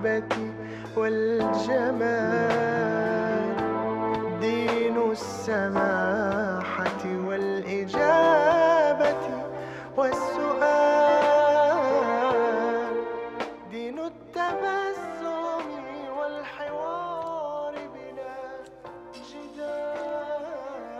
والمحبة والجمال دين السماحة والإجابة والسؤال دين التبسم والحوار بلا جدال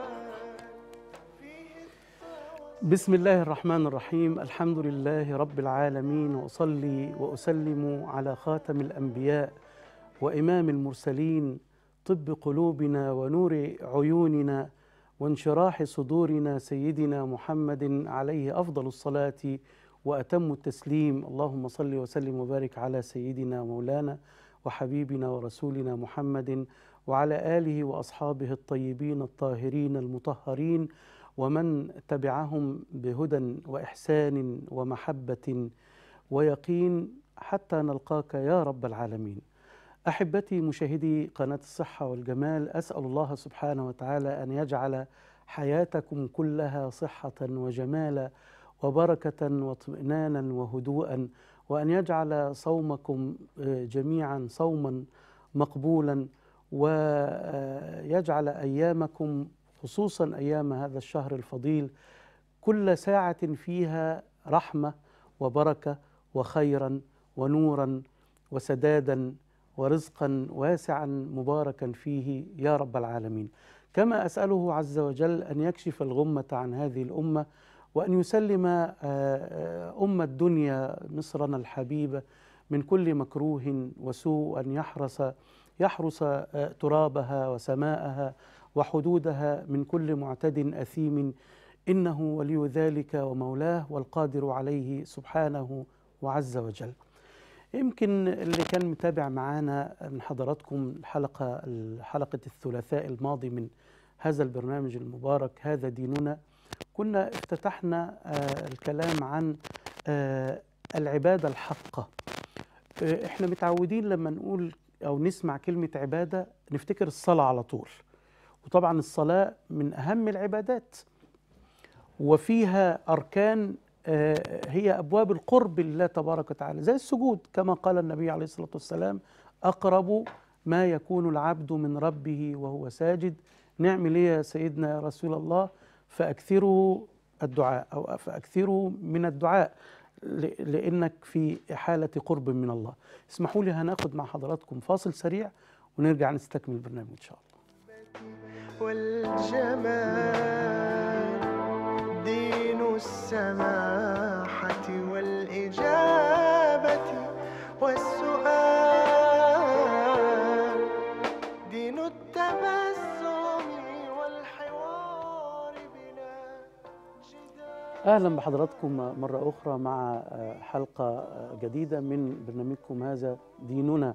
فيه بسم الله الرحمن الرحيم الحمد لله رب العالمين واصلي واسلم على خاتم الانبياء وامام المرسلين طب قلوبنا ونور عيوننا وانشراح صدورنا سيدنا محمد عليه افضل الصلاه واتم التسليم اللهم صل وسلم وبارك على سيدنا مولانا وحبيبنا ورسولنا محمد وعلى اله واصحابه الطيبين الطاهرين المطهرين ومن تبعهم بهدى واحسان ومحبه ويقين حتى نلقاك يا رب العالمين. احبتي مشاهدي قناه الصحه والجمال اسال الله سبحانه وتعالى ان يجعل حياتكم كلها صحه وجمالا وبركه واطمئنانا وهدوءا وان يجعل صومكم جميعا صوما مقبولا ويجعل ايامكم خصوصا ايام هذا الشهر الفضيل كل ساعه فيها رحمه وبركه وخيرا ونورا وسدادا ورزقا واسعا مباركا فيه يا رب العالمين كما اساله عز وجل ان يكشف الغمه عن هذه الامه وان يسلم امه الدنيا مصرنا الحبيبه من كل مكروه وسوء وان يحرس يحرس ترابها وسماءها وحدودها من كل معتد اثيم انه ولي ذلك ومولاه والقادر عليه سبحانه وعز وجل. يمكن اللي كان متابع معانا من حضراتكم الحلقه حلقه الثلاثاء الماضي من هذا البرنامج المبارك هذا ديننا كنا افتتحنا الكلام عن العباده الحقه. احنا متعودين لما نقول او نسمع كلمه عباده نفتكر الصلاه على طول. وطبعا الصلاة من أهم العبادات وفيها أركان هي أبواب القرب لله تبارك وتعالى زي السجود كما قال النبي عليه الصلاة والسلام أقرب ما يكون العبد من ربه وهو ساجد نعمل إيه يا سيدنا يا رسول الله فأكثروا الدعاء أو فأكثروا من الدعاء لأنك في حالة قرب من الله اسمحوا لي هناخد مع حضراتكم فاصل سريع ونرجع نستكمل البرنامج إن شاء الله والجمال دين السماحة والإجابة والسؤال دين التبسم والحوار بلا جدال اهلا بحضراتكم مره اخرى مع حلقه جديده من برنامجكم هذا ديننا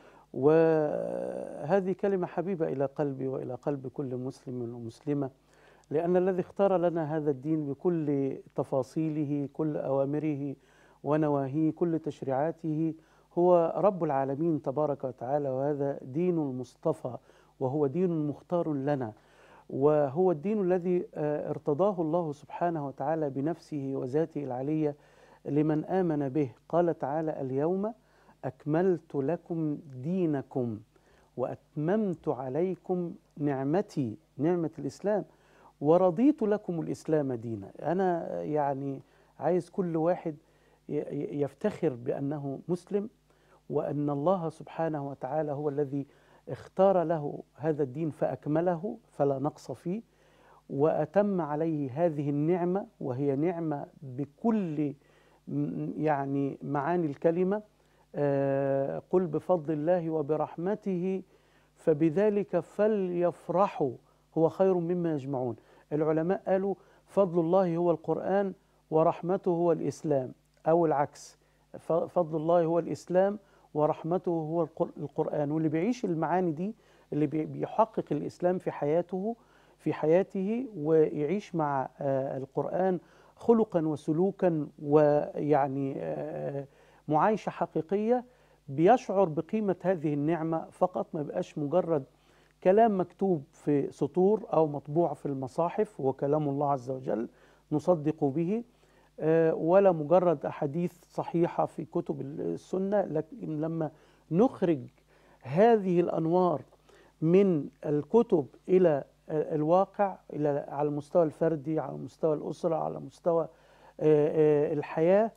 وهذه كلمه حبيبه الى قلبي والى قلب كل مسلم ومسلمه لان الذي اختار لنا هذا الدين بكل تفاصيله كل اوامره ونواهيه كل تشريعاته هو رب العالمين تبارك وتعالى وهذا دين المصطفى وهو دين مختار لنا وهو الدين الذي ارتضاه الله سبحانه وتعالى بنفسه وذاته العليه لمن امن به قال تعالى اليوم اكملت لكم دينكم واتممت عليكم نعمتي نعمه الاسلام ورضيت لكم الاسلام دينا انا يعني عايز كل واحد يفتخر بانه مسلم وان الله سبحانه وتعالى هو الذي اختار له هذا الدين فاكمله فلا نقص فيه واتم عليه هذه النعمه وهي نعمه بكل يعني معاني الكلمه آه قل بفضل الله وبرحمته فبذلك فليفرحوا هو خير مما يجمعون العلماء قالوا فضل الله هو القرآن ورحمته هو الإسلام أو العكس فضل الله هو الإسلام ورحمته هو القرآن واللي بيعيش المعاني دي اللي بيحقق الإسلام في حياته في حياته ويعيش مع آه القرآن خلقا وسلوكا ويعني آه معايشة حقيقية بيشعر بقيمة هذه النعمة فقط ما بقاش مجرد كلام مكتوب في سطور أو مطبوع في المصاحف هو كلام الله عز وجل نصدق به ولا مجرد أحاديث صحيحة في كتب السنة لكن لما نخرج هذه الانوار من الكتب الى الواقع الى على المستوى الفردي على مستوى الاسره على مستوى آه، آه، الحياه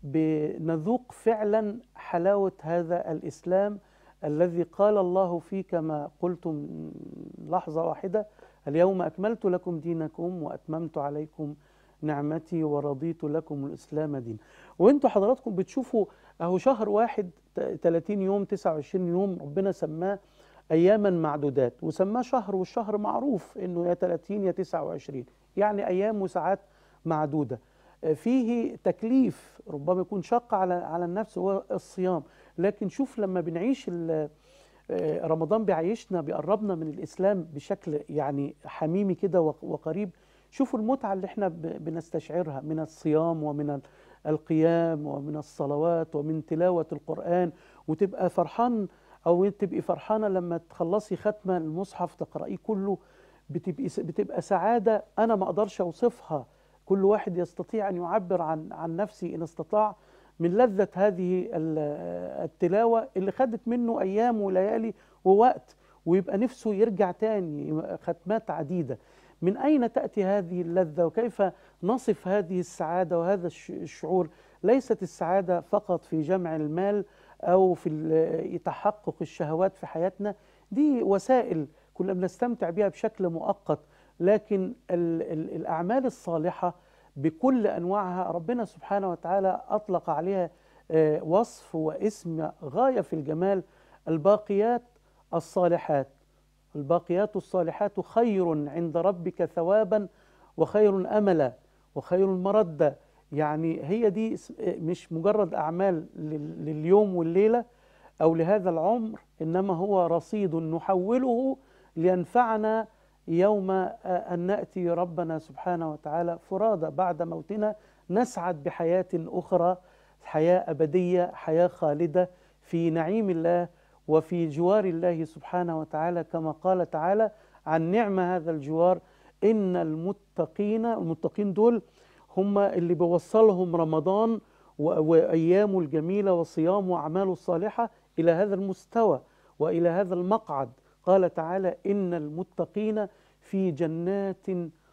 بنذوق فعلا حلاوه هذا الاسلام الذي قال الله فيه كما قلت من لحظه واحده اليوم اكملت لكم دينكم واتممت عليكم نعمتي ورضيت لكم الاسلام دين وانتوا حضراتكم بتشوفوا اهو شهر واحد ت- 30 يوم 29 يوم ربنا سماه اياما معدودات وسماه شهر والشهر معروف انه يا 30 يا 29 يعني ايام وساعات معدوده آه، فيه تكليف ربما يكون شق على على النفس هو الصيام لكن شوف لما بنعيش ال- آه، رمضان بيعيشنا بيقربنا من الاسلام بشكل يعني حميمي كده وق- وقريب شوفوا المتعه اللي احنا ب- بنستشعرها من الصيام ومن ال- القيام ومن الصلوات ومن تلاوه القران وتبقى فرحان او تبقي فرحانه لما تخلصي ختمه المصحف تقرايه كله بتبقي بتبقى سعاده انا ما اقدرش اوصفها كل واحد يستطيع ان يعبر عن عن نفسه ان استطاع من لذه هذه ال- التلاوه اللي خدت منه ايام وليالي ووقت ويبقى نفسه يرجع تاني ختمات عديده من اين تاتي هذه اللذه وكيف نصف هذه السعاده وهذا الش- الشعور ليست السعاده فقط في جمع المال او في ال- تحقق الشهوات في حياتنا دي وسائل كنا بنستمتع بها بشكل مؤقت لكن ال ال الاعمال الصالحه بكل انواعها ربنا سبحانه وتعالى اطلق عليها آه، وصف واسم غايه في الجمال الباقيات الصالحات الباقيات الصالحات خير عند ربك ثوابا وخير املا وخير مردا يعني هي دي اس- مش مجرد اعمال لل- لليوم والليله او لهذا العمر انما هو رصيد نحوله لينفعنا يوم آه، ان ناتي ربنا سبحانه وتعالى فرادى بعد موتنا نسعد بحياه اخرى حياه ابديه حياه خالده في نعيم الله وفي جوار الله سبحانه وتعالى كما قال تعالى عن نعمه هذا الجوار ان المتقين المتقين دول هم اللي بيوصلهم رمضان و- وايامه الجميله وصيامه واعماله الصالحه الى هذا المستوى والى هذا المقعد قال تعالى ان المتقين في جنات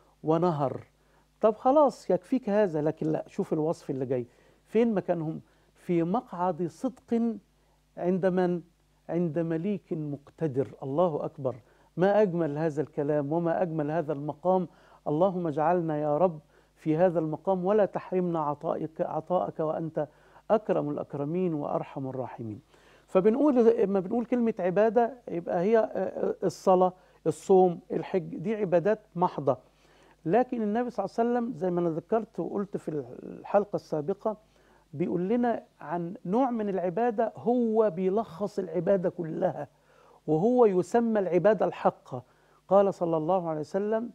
ونهر طب خلاص يكفيك هذا لكن لا شوف الوصف اللي جاي فين مكانهم في مقعد صدق عند من عند مليك مقتدر الله اكبر ما اجمل هذا الكلام وما اجمل هذا المقام اللهم اجعلنا يا رب في هذا المقام ولا تحرمنا عطائك عطاءك وانت اكرم الاكرمين وارحم الراحمين فبنقول لما بنقول كلمه عباده يبقى هي آه، الصلاه الصوم الحج دي عبادات محضه لكن النبي صلى الله عليه وسلم زي ما انا ذكرت وقلت في الحلقه السابقه بيقول لنا عن نوع من العباده هو بيلخص العباده كلها وهو يسمى العباده الحقه قال صلى الله عليه وسلم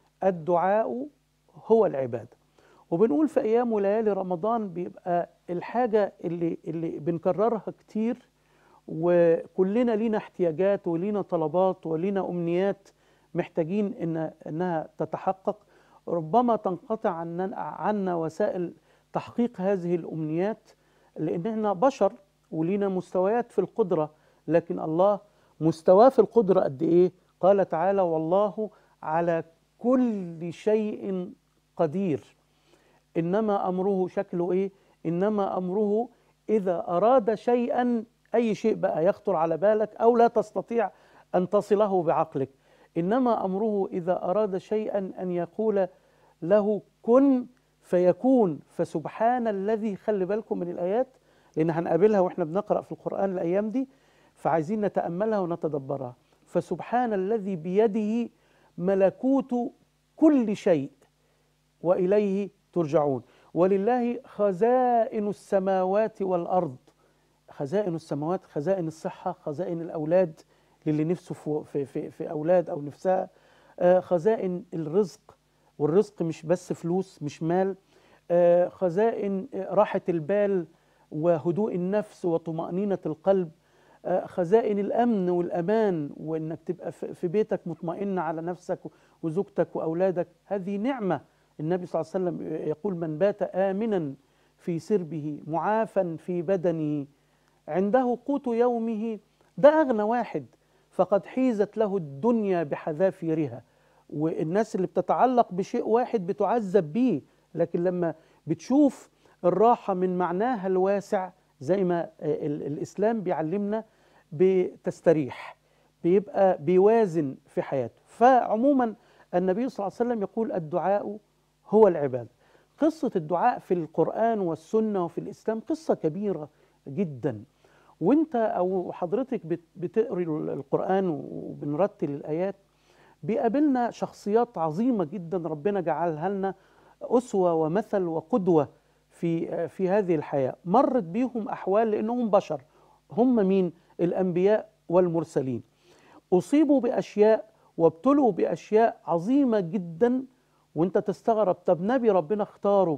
الدعاء هو العباده وبنقول في ايام وليالي رمضان بيبقى الحاجه اللي اللي بنكررها كتير وكلنا لينا احتياجات ولينا طلبات ولينا امنيات محتاجين ان انها تتحقق ربما تنقطع عنا عنا وسائل تحقيق هذه الامنيات لان احنا بشر ولينا مستويات في القدره لكن الله مستواه في القدره قد ايه قال تعالى والله على كل شيء قدير انما امره شكله ايه انما امره اذا اراد شيئا اي شيء بقى يخطر على بالك او لا تستطيع ان تصله بعقلك انما امره اذا اراد شيئا ان يقول له كن فيكون فسبحان الذي خلي بالكم من الايات لان هنقابلها واحنا بنقرا في القران الايام دي فعايزين نتاملها ونتدبرها فسبحان الذي بيده ملكوت كل شيء واليه ترجعون ولله خزائن السماوات والارض خزائن السماوات خزائن الصحه خزائن الاولاد للي نفسه في في في, في اولاد او نفسها آه، خزائن الرزق والرزق مش بس فلوس مش مال آه، خزائن آه، راحه البال وهدوء النفس وطمانينه القلب آه، خزائن الامن والامان وانك تبقى في في بيتك مطمئن على نفسك وزوجتك واولادك هذه نعمه النبي صلى الله عليه وسلم يقول من بات امنا في سربه معافا في بدنه عنده قوت يومه ده أغنى واحد فقد حيزت له الدنيا بحذافيرها والناس اللي بتتعلق بشيء واحد بتعذب بيه لكن لما بتشوف الراحة من معناها الواسع زي ما ال- الإسلام بيعلمنا بتستريح بيبقى بيوازن في حياته فعموما النبي صلى الله عليه وسلم يقول الدعاء هو العبادة قصة الدعاء في القرآن والسنة وفي الإسلام قصة كبيرة جدا وانت او حضرتك بت- بتقري القرآن وبنرتل الآيات بيقابلنا شخصيات عظيمة جدا ربنا جعلها لنا أسوة ومثل وقدوة في في هذه الحياة مرت بيهم أحوال لأنهم بشر هم مين الأنبياء والمرسلين أصيبوا بأشياء وابتلوا بأشياء عظيمة جدا وانت تستغرب طب نبي ربنا اختاره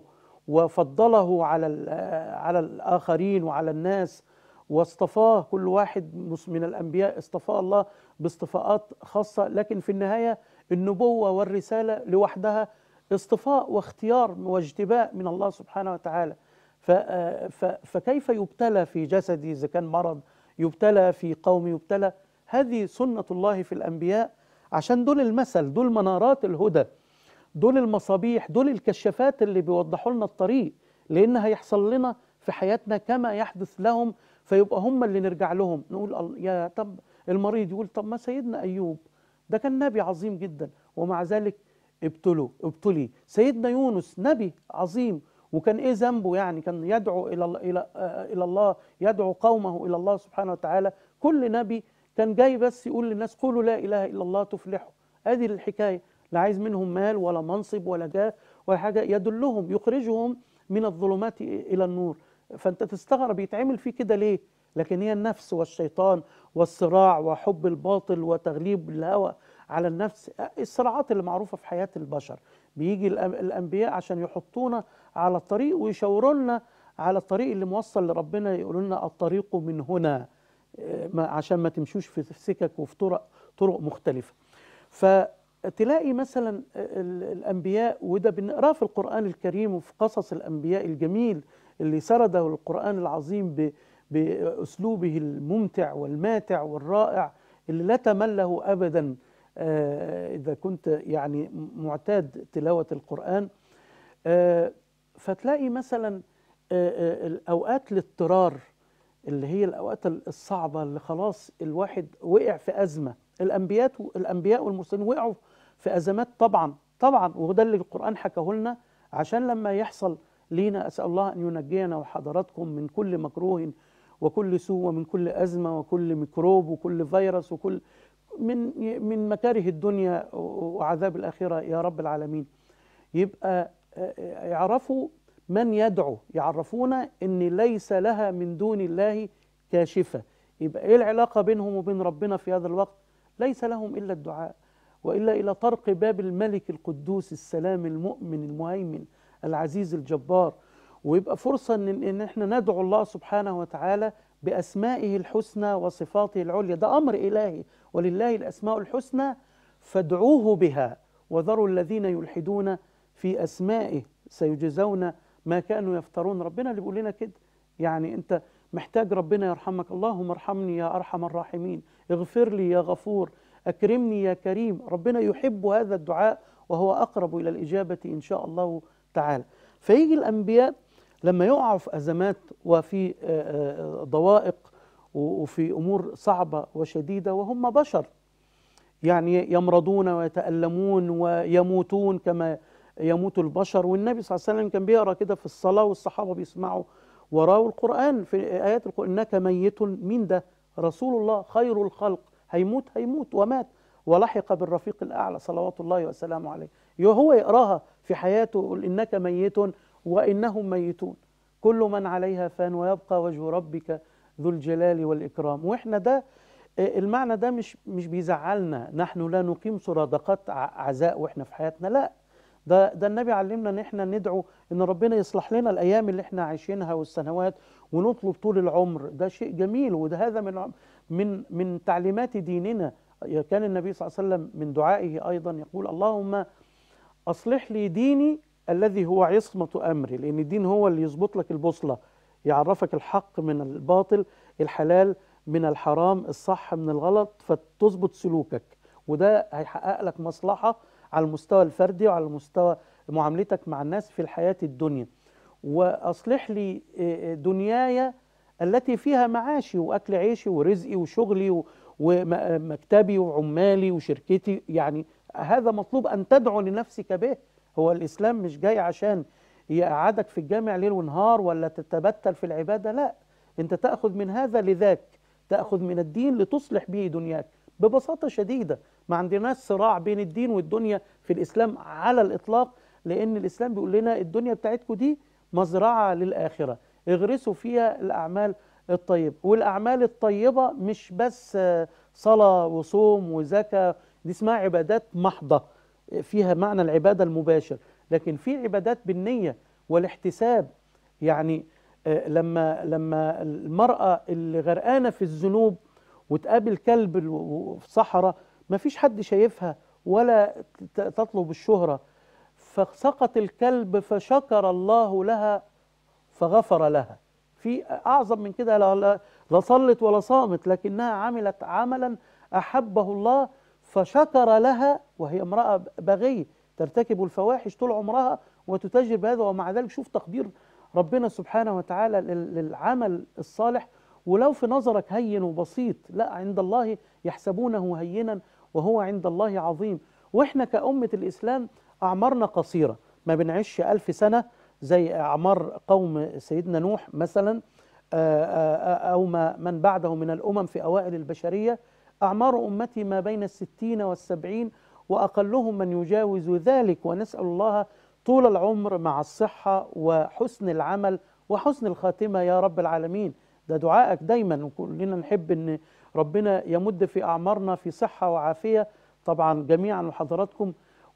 وفضله على ال- على الآخرين وعلى الناس واصطفاه كل واحد مس- من الأنبياء اصطفاه الله باصطفاءات خاصة لكن في النهاية النبوة والرسالة لوحدها اصطفاء واختيار واجتباء من الله سبحانه وتعالى ف- ف- فكيف يبتلى في جسدي إذا كان مرض يبتلى في قوم يبتلى هذه سنة الله في الأنبياء عشان دول المثل دول منارات الهدى دول المصابيح دول الكشافات اللي بيوضحوا لنا الطريق لأن هيحصل لنا في حياتنا كما يحدث لهم فيبقى هم اللي نرجع لهم نقول ال- يا طب المريض يقول طب ما سيدنا أيوب ده كان نبي عظيم جدا ومع ذلك ابتلوا ابتلي سيدنا يونس نبي عظيم وكان ايه ذنبه يعني كان يدعو الى الله الى آه، الى الله يدعو قومه الى الله سبحانه وتعالى كل نبي كان جاي بس يقول للناس قولوا لا اله الا الله تفلحوا ادي الحكايه لا عايز منهم مال ولا منصب ولا جاه ولا حاجه يدلهم يخرجهم من الظلمات الى النور فانت تستغرب يتعمل فيه كده ليه لكن هي النفس والشيطان والصراع وحب الباطل وتغليب الهوى على النفس الصراعات اللي معروفه في حياه البشر بيجي الأم- الانبياء عشان يحطونا على الطريق ويشاوروا لنا على الطريق اللي موصل لربنا يقولوا لنا الطريق من هنا آه، ما- عشان ما تمشوش في سكك وفي طرق طرق مختلفه فتلاقي مثلا ال- الانبياء وده بنقراه في القران الكريم وفي قصص الانبياء الجميل اللي سرده القران العظيم ب- باسلوبه الممتع والماتع والرائع اللي لا تمل له ابدا آه، اذا كنت يعني معتاد تلاوه القران آه، فتلاقي مثلا آه، آه، الاوقات الاضطرار اللي هي الاوقات الصعبه اللي خلاص الواحد وقع في ازمه الانبياء الانبياء والمرسلين وقعوا في ازمات طبعا طبعا وده اللي القران حكاه لنا عشان لما يحصل لينا اسال الله ان ينجينا وحضراتكم من كل مكروه وكل سوء ومن كل ازمه وكل ميكروب وكل فيروس وكل من من مكاره الدنيا وعذاب الاخره يا رب العالمين يبقى آه، يعرفوا من يدعو يعرفون ان ليس لها من دون الله كاشفه يبقى ايه العلاقه بينهم وبين ربنا في هذا الوقت ليس لهم الا الدعاء والا الى طرق باب الملك القدوس السلام المؤمن المهيمن العزيز الجبار ويبقى فرصه ان ان احنا ندعو الله سبحانه وتعالى باسمائه الحسنى وصفاته العليا ده امر الهي ولله الاسماء الحسنى فادعوه بها وذروا الذين يلحدون في اسمائه سيجزون ما كانوا يفترون ربنا اللي بيقول لنا كده يعني انت محتاج ربنا يرحمك اللهم ارحمني يا ارحم الراحمين اغفر لي يا غفور اكرمني يا كريم ربنا يحب هذا الدعاء وهو اقرب الى الاجابه ان شاء الله تعالى فيجي الانبياء لما يقعوا في ازمات وفي آه، آه، ضوائق و- وفي امور صعبه وشديده وهم بشر يعني يمرضون ويتألمون ويموتون كما يموت البشر والنبي صلى الله عليه وسلم كان بيقرا كده في الصلاة والصحابة بيسمعوا وراه القرآن في آيات القرآن إنك ميت مين ده رسول الله خير الخلق هيموت هيموت ومات ولحق بالرفيق الأعلى صلوات الله وسلامه عليه هو يقراها في حياته يقول إنك ميت وإنهم ميتون كل من عليها فان ويبقى وجه ربك ذو الجلال والإكرام وإحنا ده آه، المعنى ده مش مش بيزعلنا نحن لا نقيم سرادقات ع- عزاء واحنا في حياتنا لا ده ده النبي علمنا ان احنا ندعو ان ربنا يصلح لنا الايام اللي احنا عايشينها والسنوات ونطلب طول العمر ده شيء جميل وده هذا من من من تعليمات ديننا كان النبي صلى الله عليه وسلم من دعائه ايضا يقول اللهم اصلح لي ديني الذي هو عصمة امري لان الدين هو اللي يظبط لك البوصلة يعرفك الحق من الباطل الحلال من الحرام الصح من الغلط فتظبط سلوكك وده هيحقق لك مصلحة على المستوى الفردي وعلى مستوى معاملتك مع الناس في الحياة الدنيا وأصلح لي آه، دنياي التي فيها معاشي وأكل عيشي ورزقي وشغلي و- ومكتبي وعمالي وشركتي يعني هذا مطلوب أن تدعو لنفسك به هو الإسلام مش جاي عشان يقعدك في الجامع ليل ونهار ولا تتبتل في العبادة لا أنت تأخذ من هذا لذاك تأخذ من الدين لتصلح به دنياك ببساطة شديدة ما عندناش صراع بين الدين والدنيا في الإسلام على الإطلاق لأن الإسلام بيقول لنا الدنيا بتاعتكم دي مزرعة للآخرة اغرسوا فيها الأعمال الطيبة والأعمال الطيبة مش بس آه، صلاة وصوم وزكاة دي اسمها عبادات محضة فيها معنى العبادة المباشر لكن في عبادات بالنية والاحتساب يعني آه، لما لما المرأة اللي غرقانة في الذنوب وتقابل كلب ال- و- في صحراء ما فيش حد شايفها ولا ت- تطلب الشهرة فسقط الكلب فشكر الله لها فغفر لها في أعظم من كده لا, لا, لا صلت ولا صامت لكنها عملت عملا أحبه الله فشكر لها وهي امرأة بغية ترتكب الفواحش طول عمرها وتتاجر بهذا ومع ذلك شوف تقدير ربنا سبحانه وتعالى لل- للعمل الصالح ولو في نظرك هين وبسيط لا عند الله يحسبونه هينا وهو عند الله عظيم واحنا كأمة الإسلام أعمارنا قصيرة ما بنعيش ألف سنة زي أعمار قوم سيدنا نوح مثلا آه، آه، أو ما من بعده من الأمم في أوائل البشرية أعمار أمتي ما بين الستين والسبعين وأقلهم من يجاوز ذلك ونسأل الله طول العمر مع الصحة وحسن العمل وحسن الخاتمة يا رب العالمين ده دعائك دايما وكلنا نحب أن ربنا يمد في أعمارنا في صحة وعافية طبعا جميعا وحضراتكم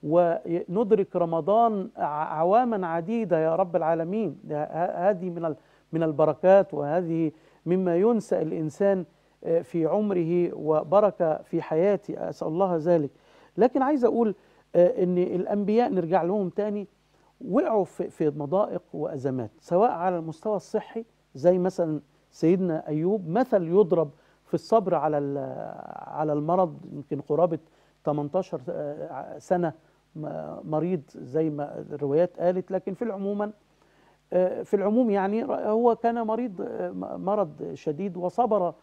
وندرك رمضان ع- عواما عديدة يا رب العالمين ده ه- هذه من ال- من البركات وهذه مما ينسى الإنسان آه، في عمره وبركة في حياته أسأل الله ذلك لكن عايز أقول آه، أن الأنبياء نرجع لهم تاني وقعوا في في مضائق وأزمات سواء على المستوى الصحي زي مثلا سيدنا أيوب مثل يضرب في الصبر على ال- على المرض يمكن قرابة 18 آه، سنة م- مريض زي ما الروايات قالت لكن في العموما آه، في العموم يعني ر- هو كان مريض آه، م- مرض شديد وصبر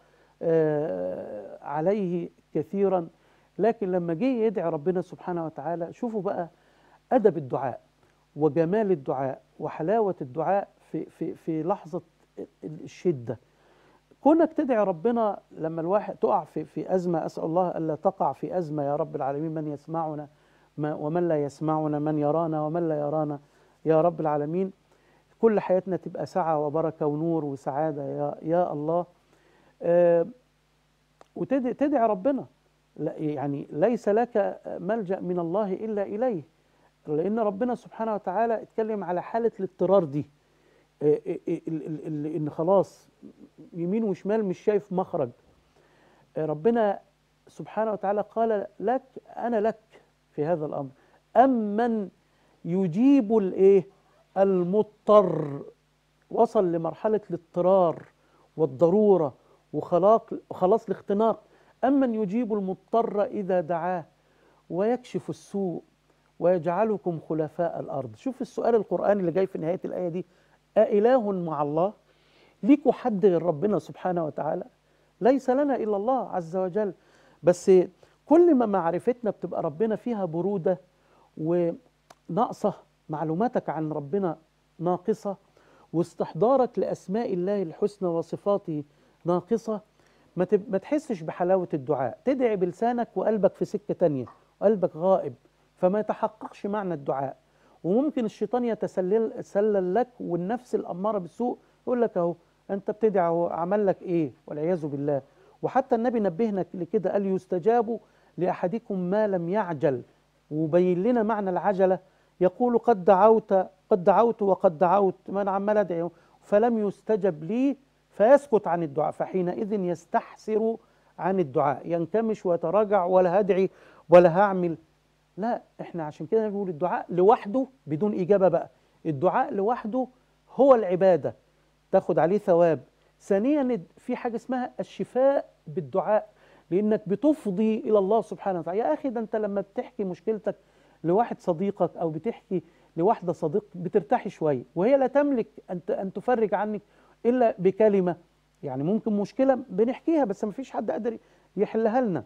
آه، عليه كثيرا لكن لما جه يدعي ربنا سبحانه وتعالى شوفوا بقى أدب الدعاء وجمال الدعاء وحلاوة الدعاء في في في لحظة الشدة كونك تدعي ربنا لما الواحد تقع في في أزمة أسأل الله ألا تقع في أزمة يا رب العالمين من يسمعنا ما- ومن لا يسمعنا من يرانا ومن لا يرانا يا رب العالمين كل حياتنا تبقى سعة وبركة ونور وسعادة يا يا الله آه، وتدعي تدعي ربنا لا- يعني ليس لك ملجأ من الله إلا إليه لأن ربنا سبحانه وتعالى اتكلم على حالة الاضطرار دي آه، آه، آه، ال- ال- ال- إن خلاص يمين وشمال مش شايف مخرج آه، ربنا سبحانه وتعالى قال لك أنا لك في هذا الأمر أمن يجيب الإيه المضطر وصل لمرحلة الاضطرار والضرورة وخلاق خلاص الاختناق أمن يجيب المضطر إذا دعاه ويكشف السوء ويجعلكم خلفاء الأرض شوف السؤال القرآني اللي جاي في نهاية الآية دي أإله مع الله ليكوا حد غير ربنا سبحانه وتعالى ليس لنا إلا الله عز وجل بس كل ما معرفتنا بتبقى ربنا فيها برودة وناقصة معلوماتك عن ربنا ناقصة واستحضارك لأسماء الله الحسنى وصفاته ناقصة ما تب- ما تحسش بحلاوة الدعاء تدعي بلسانك وقلبك في سكة تانية وقلبك غائب فما يتحققش معنى الدعاء وممكن الشيطان يتسلل يتسلل لك والنفس الأمارة بالسوء يقول لك أهو أنت بتدعي أهو عمل لك إيه والعياذ بالله وحتى النبي نبهنا لكده قال يستجاب لأحدكم ما لم يعجل وبين لنا معنى العجلة يقول قد دعوت قد دعوت وقد دعوت ما أنا عمال أدعي فلم يستجب لي فيسكت عن الدعاء فحينئذ يستحسر عن الدعاء ينكمش ويتراجع ولا هدعي ولا هعمل لا احنا عشان كده بنقول الدعاء لوحده بدون إجابة بقى الدعاء لوحده هو العبادة تاخد عليه ثواب ثانيا في حاجه اسمها الشفاء بالدعاء لانك بتفضي الى الله سبحانه وتعالى يا اخي ده انت لما بتحكي مشكلتك لواحد صديقك او بتحكي لواحده صديق بترتاحي شويه وهي لا تملك ان ت- ان تفرج عنك الا بكلمه يعني ممكن مشكله بنحكيها بس ما فيش حد قادر يحلها لنا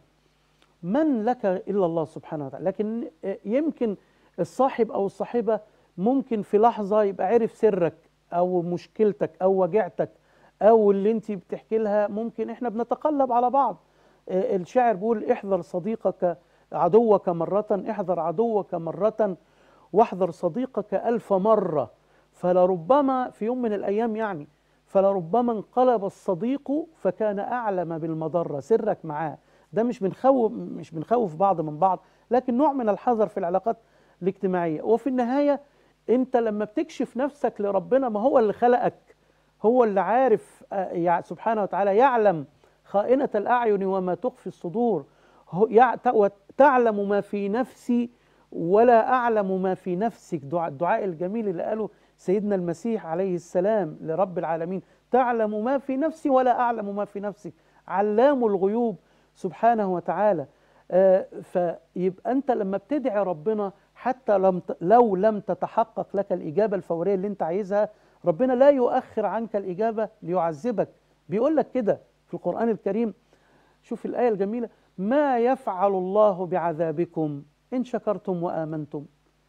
من لك الا الله سبحانه وتعالى لكن يمكن الصاحب او الصاحبه ممكن في لحظه يبقى عرف سرك او مشكلتك او وجعتك او اللي انت بتحكي لها ممكن احنا بنتقلب على بعض آه، الشاعر بيقول احذر صديقك عدوك مرة احذر عدوك مرة واحذر صديقك ألف مرة فلربما في يوم من الأيام يعني فلربما انقلب الصديق فكان أعلم بالمضرة سرك معاه ده مش بنخوف مش بنخوف بعض من بعض لكن نوع من الحذر في العلاقات الاجتماعية وفي النهاية انت لما بتكشف نفسك لربنا ما هو اللي خلقك هو اللي عارف آه، يع- سبحانه وتعالى يعلم خائنة الأعين وما تخفي الصدور هو يع- ت- وت- تعلم ما في نفسي ولا أعلم ما في نفسك دعاء الدعاء الجميل اللي قاله سيدنا المسيح عليه السلام لرب العالمين تعلم ما في نفسي ولا أعلم ما في نفسك علام الغيوب سبحانه وتعالى آه، فيبقى أنت لما بتدعي ربنا حتى لم ت- لو لم تتحقق لك الإجابة الفورية اللي أنت عايزها ربنا لا يؤخر عنك الإجابة ليعذبك بيقول لك كده في القرآن الكريم شوف الآية الجميلة ما يفعل الله بعذابكم إن شكرتم وآمنتم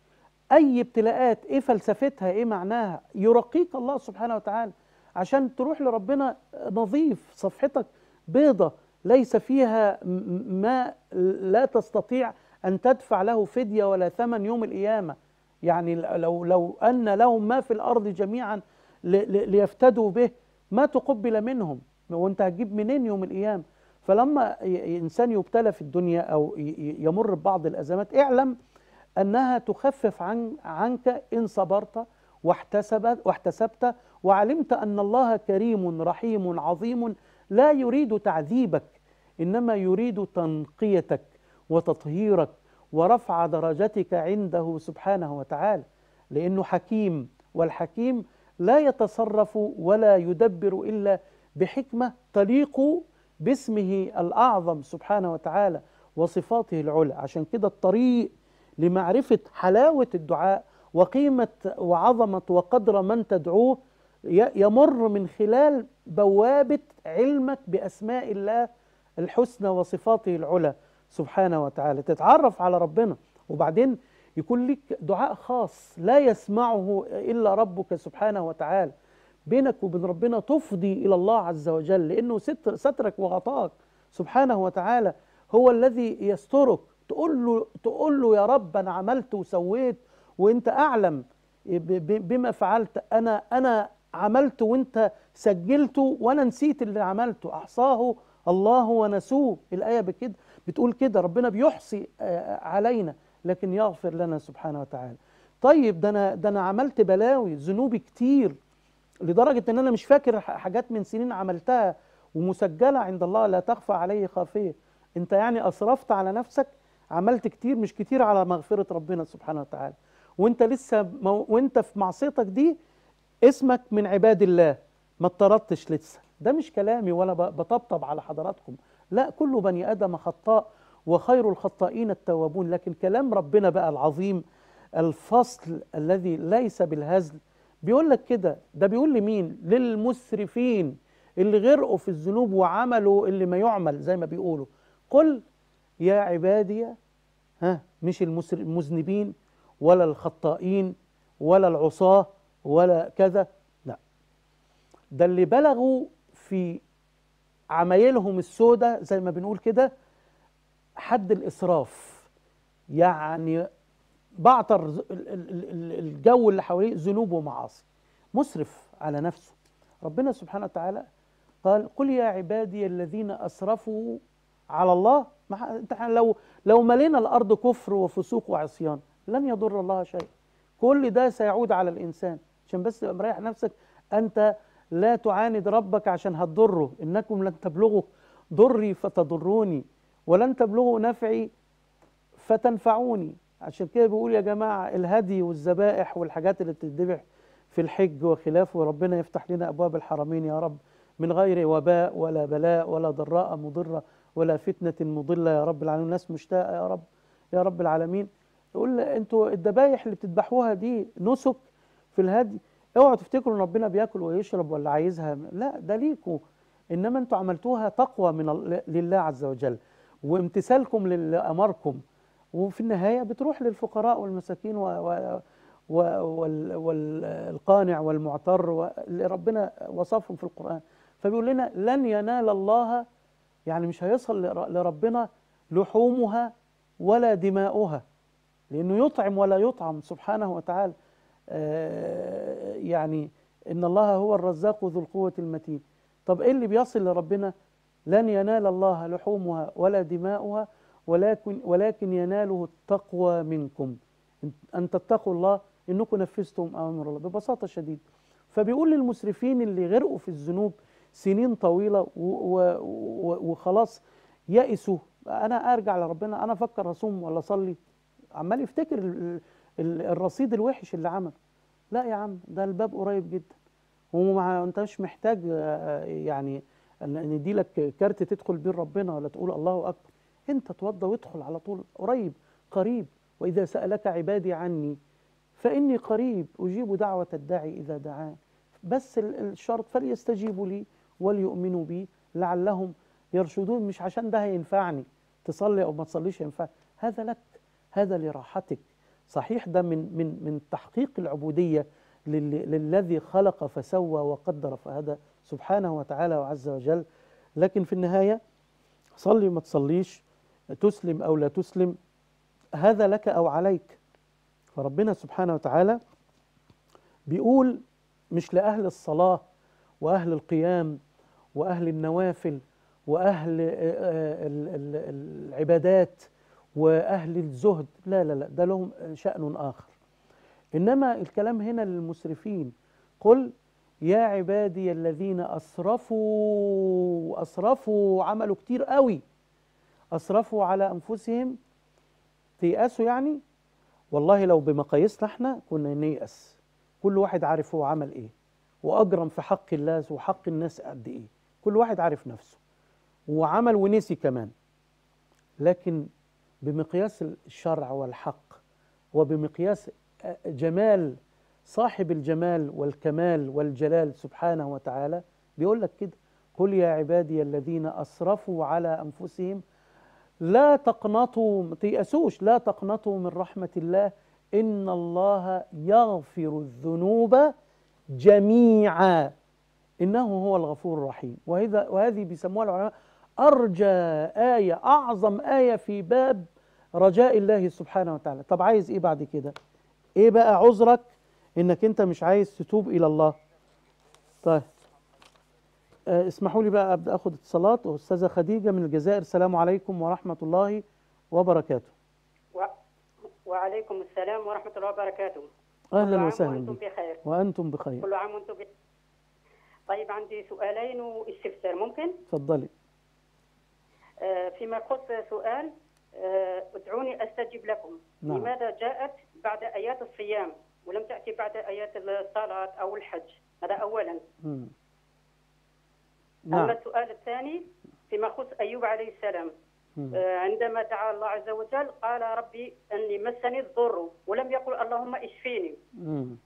أي ابتلاءات إيه فلسفتها إيه معناها يرقيك الله سبحانه وتعالى عشان تروح لربنا نظيف صفحتك بيضة ليس فيها م- م- ما لا تستطيع أن تدفع له فدية ولا ثمن يوم القيامة يعني لو لو أن لهم ما في الأرض جميعا ل- ل- ليفتدوا به ما تقبل منهم وانت هتجيب منين يوم القيامة فلما ي- ي- إنسان يبتلى في الدنيا أو ي- ي- يمر ببعض الأزمات اعلم أنها تخفف عن عنك إن صبرت واحتسبت واحتسبت وعلمت أن الله كريم رحيم عظيم لا يريد تعذيبك إنما يريد تنقيتك وتطهيرك ورفع درجتك عنده سبحانه وتعالى لأنه حكيم والحكيم لا يتصرف ولا يدبر إلا بحكمة تليق باسمه الأعظم سبحانه وتعالى وصفاته العلى عشان كده الطريق لمعرفة حلاوة الدعاء وقيمة وعظمة وقدر من تدعوه ي- يمر من خلال بوابة علمك بأسماء الله الحسنى وصفاته العلى سبحانه وتعالى تتعرف على ربنا وبعدين يكون لك دعاء خاص لا يسمعه إلا ربك سبحانه وتعالى بينك وبين ربنا تفضي إلى الله عز وجل لأنه ستر سترك وغطاك سبحانه وتعالى هو الذي يسترك تقول له تقول له يا رب أنا عملت وسويت وأنت أعلم ب- ب- بما فعلت أنا أنا عملت وأنت سجلته وأنا نسيت اللي عملته أحصاه الله ونسوه الآية بكده بتقول كده ربنا بيحصي آه، علينا لكن يغفر لنا سبحانه وتعالى طيب ده انا ده انا عملت بلاوي ذنوبي كتير لدرجه ان انا مش فاكر ح- حاجات من سنين عملتها ومسجله عند الله لا تخفى عليه خافيه انت يعني اسرفت على نفسك عملت كتير مش كتير على مغفره ربنا سبحانه وتعالى وانت لسه مو وانت في معصيتك دي اسمك من عباد الله ما اتطردتش لسه ده مش كلامي ولا ب- بطبطب على حضراتكم لا كل بني ادم خطاء وخير الخطائين التوابون لكن كلام ربنا بقى العظيم الفصل الذي ليس بالهزل بيقول لك كده ده بيقول لمين للمسرفين اللي غرقوا في الذنوب وعملوا اللي ما يعمل زي ما بيقولوا قل يا عبادي ها مش المسر- المذنبين ولا الخطائين ولا العصاة ولا كذا لا ده اللي بلغوا في عمايلهم السوداء زي ما بنقول كده حد الإسراف يعني بعتر ز- ال- ال- ال- الجو اللي حواليه ذنوب ومعاصي مسرف على نفسه ربنا سبحانه وتعالى قال قل يا عبادي الذين أسرفوا على الله ما ح- انت ح- لو لو ملينا الأرض كفر وفسوق وعصيان لن يضر الله شيء كل ده سيعود على الإنسان عشان بس تبقى مريح نفسك أنت لا تعاند ربك عشان هتضره إنكم لن تبلغوا ضري فتضروني ولن تبلغوا نفعي فتنفعوني عشان كده بيقول يا جماعة الهدي والذبائح والحاجات اللي بتذبح في الحج وخلافه وربنا يفتح لنا أبواب الحرمين يا رب من غير وباء ولا بلاء ولا ضراء مضرة ولا فتنة مضلة يا رب العالمين الناس مشتاقة يا رب يا رب العالمين يقول انتوا الذبايح اللي بتذبحوها دي نسك في الهدي اوعوا تفتكروا ان ربنا بياكل ويشرب ولا عايزها لا ده ليكوا انما انتوا عملتوها تقوى من ال- لله عز وجل وامتثالكم للي امركم وفي النهايه بتروح للفقراء والمساكين و و و وال والقانع والمعتر و- اللي ربنا وصفهم في القران فبيقول لنا لن ينال الله يعني مش هيصل لر- لربنا لحومها ولا دماؤها لانه يطعم ولا يطعم سبحانه وتعالى آه، يعني ان الله هو الرزاق ذو القوه المتين طب ايه اللي بيصل لربنا لن ينال الله لحومها ولا دماؤها ولكن ولكن يناله التقوى منكم إن- ان تتقوا الله انكم نفذتم اوامر الله ببساطه شديده فبيقول للمسرفين اللي غرقوا في الذنوب سنين طويله و- و- و- وخلاص يئسوا انا ارجع لربنا انا افكر اصوم ولا اصلي عمال يفتكر ال- ال- الرصيد الوحش اللي عمله لا يا عم ده الباب قريب جدا وما انت مش محتاج آه، يعني ان ندي لك كارت تدخل بيه ربنا ولا تقول الله اكبر انت توضى وادخل على طول قريب قريب واذا سالك عبادي عني فاني قريب اجيب دعوه الداعي اذا دعان بس ال- الشرط فليستجيبوا لي وليؤمنوا بي لعلهم يرشدون مش عشان ده هينفعني تصلي او ما تصليش ينفع هذا لك هذا لراحتك صحيح ده من من من تحقيق العبوديه لل- للذي خلق فسوى وقدر فهدى سبحانه وتعالى وعز وجل لكن في النهايه صلي ما تصليش تسلم او لا تسلم هذا لك او عليك فربنا سبحانه وتعالى بيقول مش لاهل الصلاه واهل القيام واهل النوافل واهل آه، آه، ال- ال- العبادات واهل الزهد لا لا لا ده لهم شان اخر انما الكلام هنا للمسرفين قل يا عبادي الذين اسرفوا اسرفوا عملوا كتير قوي اسرفوا على انفسهم تيأسوا يعني والله لو بمقاييسنا احنا كنا نيأس كل واحد عارف هو عمل ايه واجرم في حق الله وحق الناس قد ايه كل واحد عارف نفسه وعمل ونسي كمان لكن بمقياس الشرع والحق وبمقياس جمال صاحب الجمال والكمال والجلال سبحانه وتعالى بيقول لك كده قل يا عبادي الذين اسرفوا على انفسهم لا تقنطوا ما تيأسوش لا تقنطوا من رحمة الله إن الله يغفر الذنوب جميعا إنه هو الغفور الرحيم وهذا وهذه بيسموها العلماء أرجى آية أعظم آية في باب رجاء الله سبحانه وتعالى طب عايز إيه بعد كده إيه بقى عذرك إنك أنت مش عايز تتوب إلى الله طيب آه، اسمحوا لي بقى ابدا اخد اتصالات استاذه خديجه من الجزائر السلام عليكم ورحمه الله وبركاته و... وعليكم السلام ورحمة الله وبركاته اهلا كل عام وسهلا وأنتم بك بخير وانتم بخير كل عام وأنتم بخير طيب عندي سؤالين واستفسار ممكن اتفضلي آه فيما يخص سؤال آه ادعوني أستجب لكم نعم. لماذا جاءت بعد آيات الصيام ولم تأتي بعد آيات الصلاة أو الحج هذا أولا مم. أما نعم السؤال الثاني فيما يخص أيوب عليه السلام مم. آه، عندما دعا الله عز وجل قال ربي أني مسني الضر ولم يقل اللهم اشفيني مم.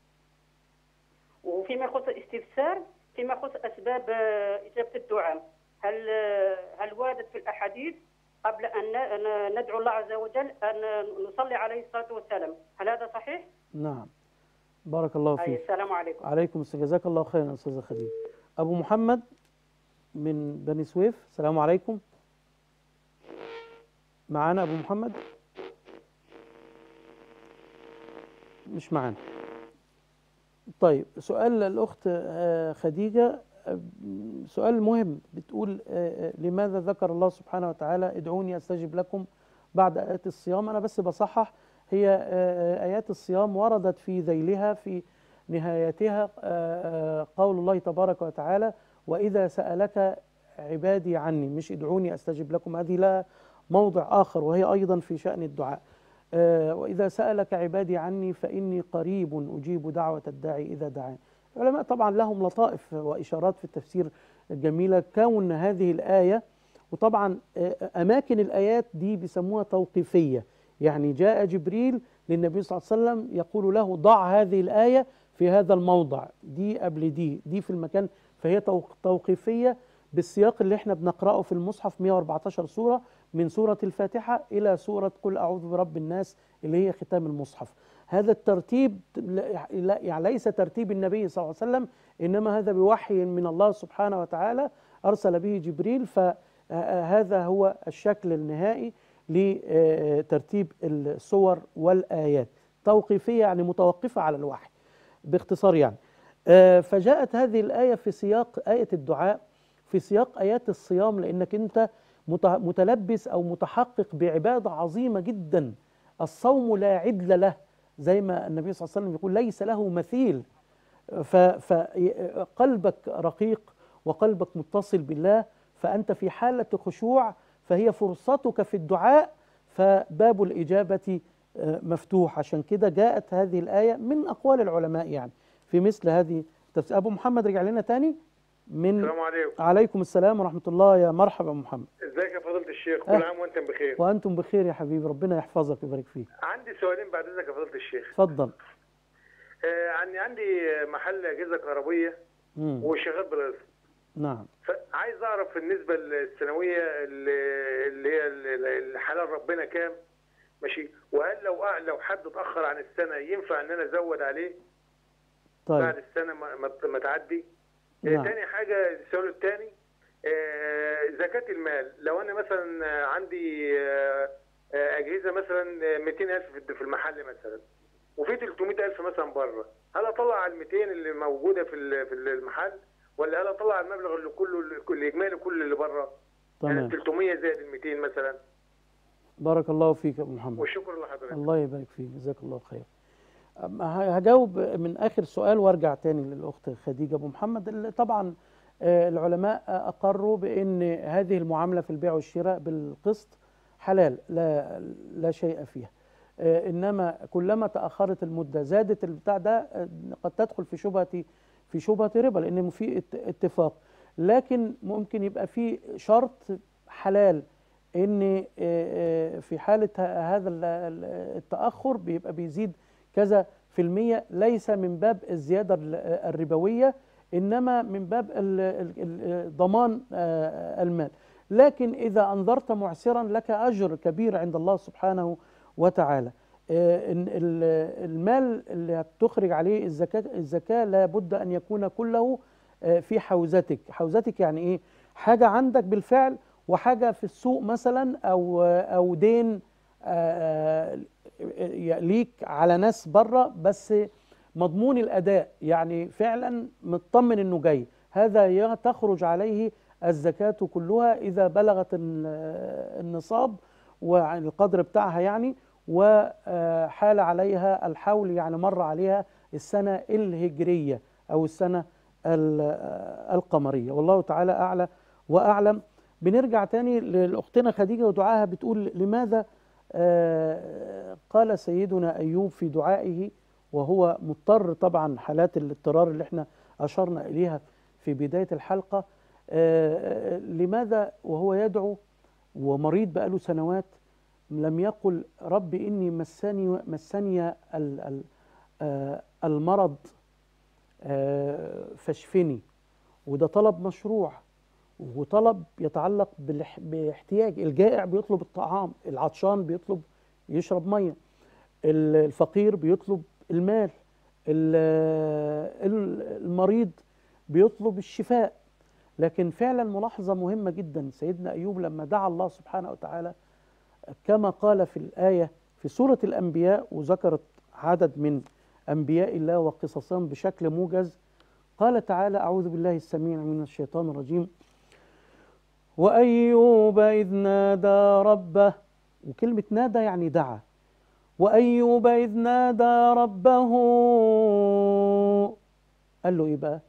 وفيما يخص الاستفسار فيما يخص اسباب آه، اجابه الدعاء هل آه، هل وارد في الاحاديث قبل ان ن- ن- ندعو الله عز وجل ان نصلي عليه الصلاه والسلام هل هذا صحيح؟ نعم بارك الله أي فيك السلام عليكم عليكم السلام جزاك الله خيرا استاذه خديجه ابو محمد من بني سويف السلام عليكم معانا ابو محمد مش معانا طيب سؤال الاخت آه، خديجه آه، سؤال مهم بتقول آه، آه، لماذا ذكر الله سبحانه وتعالى ادعوني استجب لكم بعد ايات الصيام انا بس بصحح هي آه، آه، ايات الصيام وردت في ذيلها في نهايتها آه، آه، قول الله تبارك وتعالى واذا سالك عبادي عني مش ادعوني استجب لكم هذه لا موضع اخر وهي ايضا في شان الدعاء آه، واذا سالك عبادي عني فاني قريب اجيب دعوه الداعي اذا دعان العلماء طبعا لهم لطائف وإشارات في التفسير الجميلة كون هذه الآية وطبعا آه، أماكن الآيات دي بيسموها توقيفية يعني جاء جبريل للنبي صلى الله عليه وسلم يقول له ضع هذه الآية في هذا الموضع دي قبل دي دي في المكان فهي توق- توقيفية بالسياق اللي احنا بنقرأه في المصحف 114 سورة من سورة الفاتحة إلى سورة قل أعوذ برب الناس اللي هي ختام المصحف هذا الترتيب لا- لا- يعني ليس ترتيب النبي صلى الله عليه وسلم إنما هذا بوحي من الله سبحانه وتعالى أرسل به جبريل فهذا هو الشكل النهائي لترتيب السور والآيات توقيفية يعني متوقفة على الوحي باختصار يعني آه، فجاءت هذه الآية في سياق آية الدعاء في سياق آيات الصيام لأنك أنت مت- متلبس أو متحقق بعبادة عظيمة جدا الصوم لا عدل له زي ما النبي صلى الله عليه وسلم يقول ليس له مثيل فقلبك رقيق وقلبك متصل بالله فأنت في حالة خشوع فهي فرصتك في الدعاء فباب الإجابة آه، مفتوح عشان كده جاءت هذه الآية من أقوال العلماء يعني في مثل هذه التفسير أبو محمد رجع لنا تاني من السلام عليكم عليكم السلام ورحمة الله يا مرحبا محمد ازيك يا فضيله الشيخ أه. كل عام وانتم بخير وأنتم بخير يا حبيبي ربنا يحفظك ويبارك فيك عندي سؤالين بعد اذنك يا فضيله الشيخ اتفضل آه عندي عندي محل اجهزه كهربيه مم. وشغال بالقسط نعم فعايز اعرف بالنسبه للسنويه اللي اللي هي اللي حلال ربنا كام ماشي وهل لو أع- لو حد اتاخر عن السنه ينفع ان انا ازود عليه طيب بعد السنه ما, ما- ما تعدي آه، نعم. تاني حاجه السؤال الثاني زكاه المال لو انا مثلا آه، عندي آه، آه، اجهزه مثلا آه، 200000 في الد- في المحل مثلا وفي 300000 مثلا بره هل اطلع على ال 200 اللي موجوده في ال- في المحل ولا هل اطلع المبلغ اللي كله الاجمالي كله اللي بره يعني تمام 300 زائد ال 200 مثلا بارك الله فيك يا أبو محمد والشكر لحضرتك الله يبارك فيك جزاك الله خير أما ه- هجاوب من اخر سؤال وارجع تاني للاخت خديجه ابو محمد اللي طبعا آه، العلماء اقروا بان هذه المعامله في البيع والشراء بالقسط حلال لا لا شيء فيها آه، انما كلما تاخرت المده زادت البتاع ده آه، قد تدخل في شبهه في شبهه ربا لان في ات- اتفاق لكن ممكن يبقى في شرط حلال ان آه، آه، في حاله ه- هذا ال- ال- التاخر بيبقى بيزيد كذا في المية ليس من باب الزياده ال- الربويه انما من باب ال- ال- ال- ضمان آه، المال لكن اذا انذرت معسرا لك اجر كبير عند الله سبحانه وتعالى آه، إن ال- المال اللي هتخرج عليه الزكاه الزكاه لابد ان يكون كله آه، في حوزتك حوزتك يعني ايه حاجه عندك بالفعل وحاجه في السوق مثلا او او دين آه، آه، ليك على ناس بره بس مضمون الاداء يعني فعلا مطمن انه جاي هذا ي- تخرج عليه الزكاه كلها اذا بلغت الن- النصاب والقدر بتاعها يعني وحال عليها الحول يعني مر عليها السنه الهجريه او السنه ال- القمريه والله تعالى اعلى واعلم بنرجع تاني لاختنا خديجه ودعاها بتقول لماذا آه، قال سيدنا ايوب في دعائه وهو مضطر طبعا حالات الاضطرار اللي احنا اشرنا اليها في بدايه الحلقه آه، آه، لماذا وهو يدعو ومريض بقاله سنوات لم يقل رب اني مسني مسني ال- ال- آه، المرض آه، فاشفني وده طلب مشروع وطلب يتعلق بالاح- باحتياج الجائع بيطلب الطعام العطشان بيطلب يشرب ميه ال- الفقير بيطلب المال ال- ال- المريض بيطلب الشفاء لكن فعلا ملاحظة مهمة جدا سيدنا أيوب لما دعا الله سبحانه وتعالى كما قال في الآية في سورة الأنبياء وذكرت عدد من أنبياء الله وقصصهم بشكل موجز قال تعالى أعوذ بالله السميع من الشيطان الرجيم وأيوب إذ نادى ربه وكلمة نادى يعني دعا وأيوب إذ نادى ربه قال له إيه بقى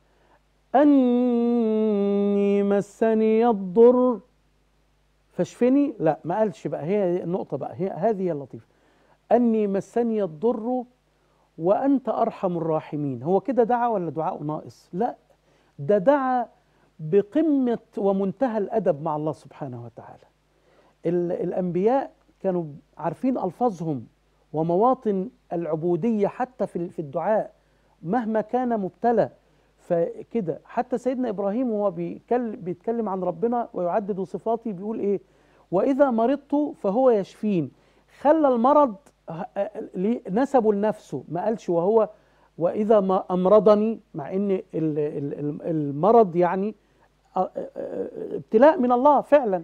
أني مسني الضر فاشفني لا ما قالش بقى هي النقطة بقى هي هذه هي اللطيفة أني مسني الضر وأنت أرحم الراحمين هو كده دعا ولا دعاء ناقص لا ده دعا بقمة ومنتهى الأدب مع الله سبحانه وتعالى ال- الأنبياء كانوا عارفين ألفاظهم ومواطن العبودية حتى في في الدعاء مهما كان مبتلى فكده حتى سيدنا إبراهيم وهو بيتكلم, بيتكلم عن ربنا ويعدد صفاته بيقول إيه وإذا مرضت فهو يشفين خلى المرض ه- ليه- نسبه لنفسه ما قالش وهو وإذا ما أمرضني مع إن ال- ال- ال- المرض يعني أ- أ- أ- ابتلاء من الله فعلا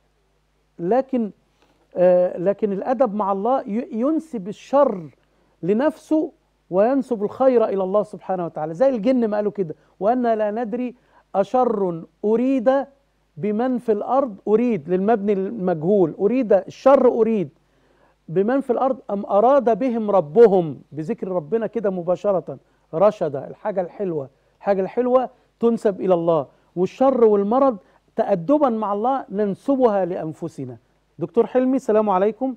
لكن آه، لكن الادب مع الله ي- ينسب الشر لنفسه وينسب الخير الى الله سبحانه وتعالى زي الجن ما قالوا كده وانا لا ندري اشر اريد بمن في الارض اريد للمبني المجهول اريد الشر اريد بمن في الارض ام اراد بهم ربهم بذكر ربنا كده مباشره رشد الحاجه الحلوه الحاجه الحلوه تنسب الى الله والشر والمرض تادبا مع الله ننسبها لانفسنا دكتور حلمي السلام عليكم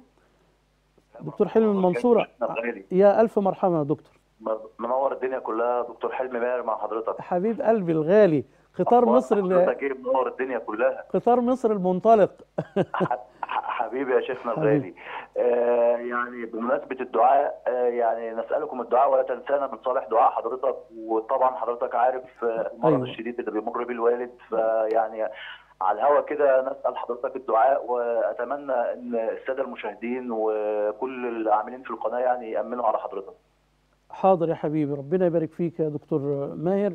دكتور حلمي من المنصوره غالي يا الف مرحبا يا دكتور منور الدنيا كلها دكتور حلمي ماهر مع حضرتك حبيب قلبي الغالي قطار أخبار مصر ال- حضرتك ايه منور الدنيا كلها قطار مصر المنطلق ح- ح- حبيبي يا شيخنا الغالي آه يعني بمناسبة الدعاء آه يعني نسألكم الدعاء ولا تنسانا من صالح دعاء حضرتك وطبعا حضرتك عارف آه، المرض أيوة. الشديد اللي بيمر بيه الوالد فيعني على الهوا كده نسأل حضرتك الدعاء وأتمنى أن السادة المشاهدين وكل العاملين في القناة يعني يأمنوا على حضرتك حاضر يا حبيبي ربنا يبارك فيك يا دكتور ماهر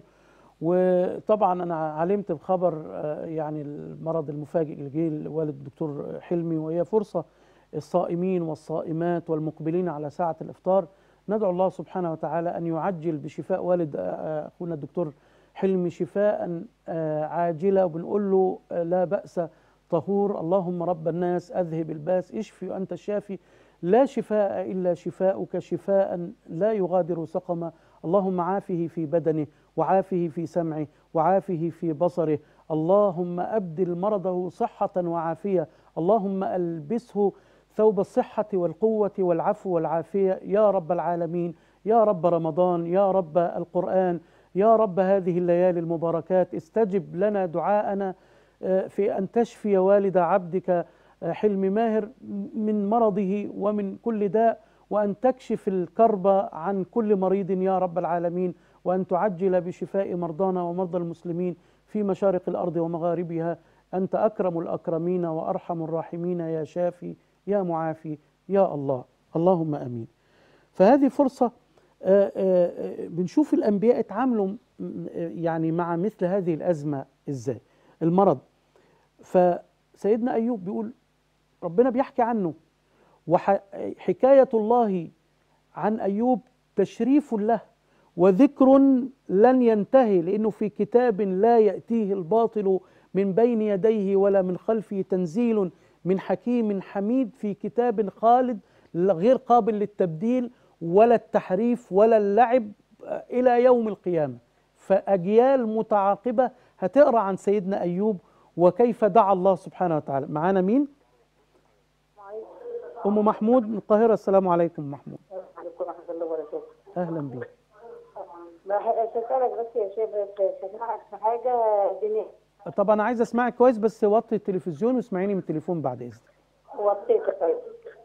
وطبعا انا علمت بخبر آه، يعني المرض المفاجئ اللي جه لوالد الدكتور حلمي وهي فرصه الصائمين والصائمات والمقبلين على ساعه الافطار ندعو الله سبحانه وتعالى ان يعجل بشفاء والد آه، اخونا الدكتور حلمي شفاء آه، عاجله وبنقول له آه، لا باس طهور اللهم رب الناس اذهب الباس اشفي وانت الشافي لا شفاء الا شفاؤك شفاء لا يغادر سقما اللهم عافه في بدنه وعافه في سمعه وعافه في بصره اللهم ابدل مرضه صحه وعافيه اللهم البسه ثوب الصحه والقوه والعفو والعافيه يا رب العالمين يا رب رمضان يا رب القران يا رب هذه الليالي المباركات استجب لنا دعاءنا آه، في ان تشفي والد عبدك آه، حلم ماهر من مرضه ومن كل داء وان تكشف الكرب عن كل مريض يا رب العالمين وان تعجل بشفاء مرضانا ومرضى المسلمين في مشارق الارض ومغاربها انت اكرم الاكرمين وارحم الراحمين يا شافي يا معافي يا الله اللهم امين فهذه فرصه آه، آه، آه، بنشوف الانبياء اتعاملوا م- آه، يعني مع مثل هذه الازمه ازاي المرض فسيدنا ايوب بيقول ربنا بيحكي عنه وحكايه الله عن ايوب تشريف له وذكر لن ينتهي لانه في كتاب لا ياتيه الباطل من بين يديه ولا من خلفه تنزيل من حكيم حميد في كتاب خالد غير قابل للتبديل ولا التحريف ولا اللعب آه، الى يوم القيامه فاجيال متعاقبه هتقرا عن سيدنا ايوب وكيف دعا الله سبحانه وتعالى معانا مين ام محمود من القاهره السلام عليكم محمود عليكم ورحمة الله وبركاته. اهلا بيك بح- بسألك بس يا شيخ بس اسمعك في حاجة دينية طب انا عايز اسمعك كويس بس وطي التلفزيون واسمعيني من التليفون بعد اذنك وطيت طيب.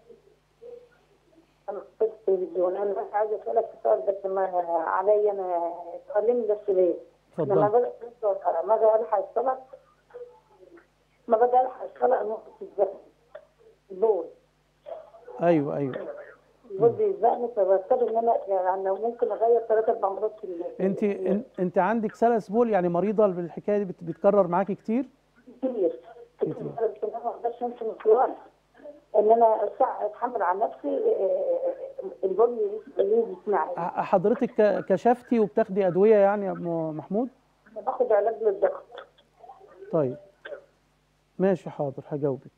أنا في التلفزيون أنا بس عايز أسألك سؤال بس ما عليا أنا تعلمني بس ليه؟ اتفضل. لما بدأ ما بدأ ألحق الصلاة ما بدأ ألحق الصلاة نقطة الزهر البول ايوه ايوه جوزي يسبقني فبضطر إن أنا يعني لو ممكن أغير ثلاث أربع مرات في الليل انت إن- انت عندك سلس بول يعني مريضه بالحكايه دي بت- بتكرر معاكي كتير كتير كتير بس انا ما اقدرش امشي مشوار ان انا ساعة اتحمل على نفسي آه، البني يجي يسمعني ح- حضرتك ك- كشفتي وبتاخدي ادويه يعني يا ام محمود انا باخد علاج للضغط طيب ماشي حاضر هجاوبك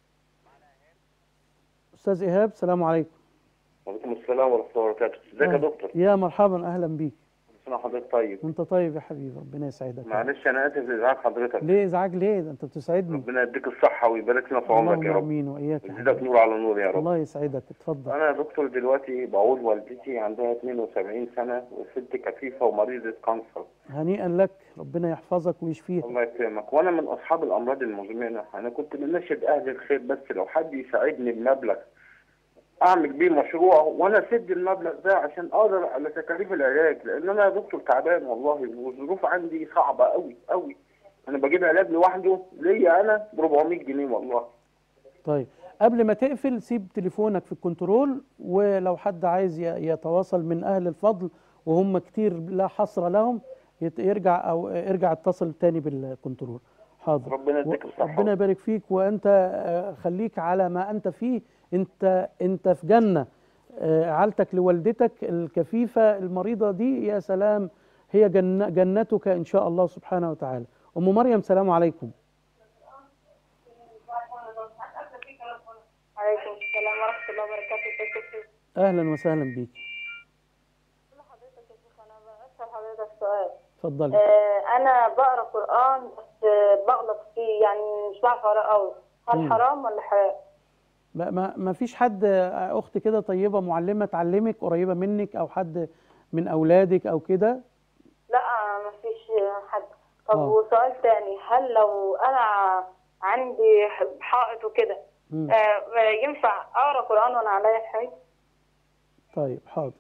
استاذ ايهاب السلام عليكم وعليكم السلام ورحمة الله وبركاته ازيك يا دكتور يا مرحبا اهلا بيك سنه وحضرتك طيب وانت طيب يا حبيبي ربنا يسعدك معلش انا اسف لازعاج حضرتك ليه ازعاج ليه ده انت بتسعدني ربنا يديك الصحه ويبارك لنا في عمرك اللهم يا رب امين واياك يا ويزيدك حبيبي. نور على نور يا رب الله يسعدك اتفضل انا يا دكتور دلوقتي بعول والدتي عندها 72 سنه وست كفيفه ومريضه كانسر هنيئا لك ربنا يحفظك ويشفيك الله يكرمك وانا من اصحاب الامراض المزمنه انا كنت بناشد اهل الخير بس لو حد يساعدني بمبلغ اعمل بيه مشروع وانا اسد المبلغ ده عشان اقدر على تكاليف العلاج لان انا يا دكتور تعبان والله والظروف عندي صعبه قوي قوي انا بجيب علاج لوحده ليا انا ب 400 جنيه والله طيب قبل ما تقفل سيب تليفونك في الكنترول ولو حد عايز ي- يتواصل من اهل الفضل وهم كتير لا حصر لهم يت- يرجع او ارجع اتصل تاني بالكنترول حاضر ربنا يديك و- الصحة. ربنا يبارك فيك وانت آه، خليك على ما انت فيه انت انت في جنه آه، عالتك لوالدتك الكفيفه المريضه دي يا سلام هي جنة جنتك ان شاء الله سبحانه وتعالى ام مريم سلام عليكم عليكم السلام ورحمة الله وبركاته ازيك يا شيخ؟ اهلا وسهلا بيك حضرتك يا شيخ انا بسأل حضرتك سؤال اتفضلي آه انا بقرا قرآن بس آه، بغلط فيه يعني مش بعرف اقرا قوي هل مم. حرام ولا حلال؟ ما ما ما فيش حد آه، اخت كده طيبه معلمه تعلمك قريبه منك او حد من اولادك او كده لا ما فيش حد طب آه. وسؤال تاني هل لو انا عندي حائط وكده مم. آه آه، ينفع اقرا قرآن وانا عليا الحيض؟ طيب حاضر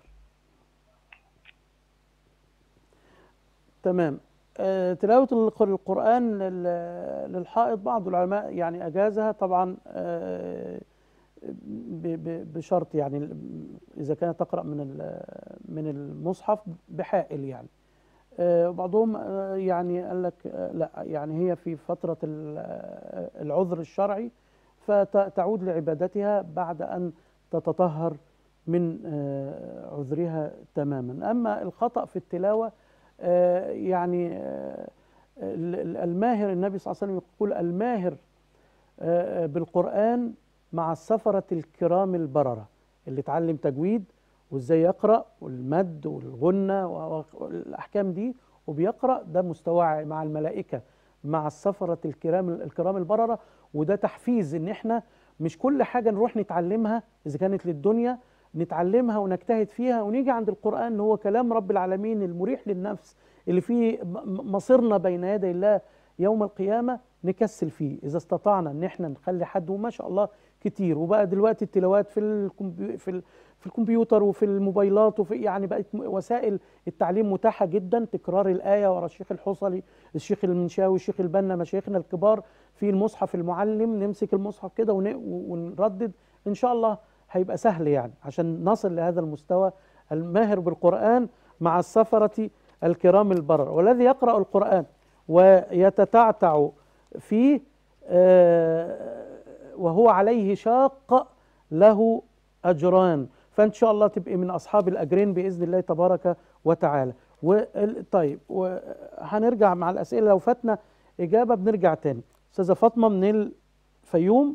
تمام آه، تلاوة الق- القرآن لل- للحائط بعض العلماء يعني أجازها طبعا آه، ب- ب- بشرط يعني ال- إذا كانت تقرأ من ال- من المصحف بحائل يعني آه، وبعضهم آه، يعني قال لك آه، لا يعني هي في فترة ال- آه، العذر الشرعي فتعود لعبادتها بعد أن تتطهر من آه، عذرها تماما أما الخطأ في التلاوة آه، يعني آه، ال- ال- الماهر النبي صلى الله عليه وسلم يقول الماهر آه، بالقرآن مع السفرة الكرام البررة اللي اتعلم تجويد وازاي يقرأ والمد والغنة و- والأحكام دي وبيقرأ ده مستوى مع الملائكة مع السفرة الكرام الكرام البررة وده تحفيز ان احنا مش كل حاجة نروح نتعلمها اذا كانت للدنيا نتعلمها ونجتهد فيها ونيجي عند القرآن اللي هو كلام رب العالمين المريح للنفس اللي فيه م- م- مصيرنا بين يدي الله يوم القيامة نكسل فيه إذا استطعنا إن إحنا نخلي حد وما شاء الله كتير وبقى دلوقتي التلاوات في الكمبيو في ال- في الكمبيوتر وفي الموبايلات وفي يعني بقت م- وسائل التعليم متاحة جدا تكرار الآية ورا الشيخ الحصري الشيخ المنشاوي الشيخ البنا مشايخنا الكبار في المصحف المعلم نمسك المصحف كده ون- ونردد إن شاء الله هيبقى سهل يعني عشان نصل لهذا المستوى الماهر بالقرآن مع السفرة الكرام البرر والذي يقرأ القرآن ويتتعتع فيه آه، وهو عليه شاق له أجران فإن شاء الله تبقي من أصحاب الأجرين بإذن الله تبارك وتعالى وال- طيب وهنرجع مع الأسئلة لو فاتنا إجابة بنرجع تاني أستاذة فاطمة من الفيوم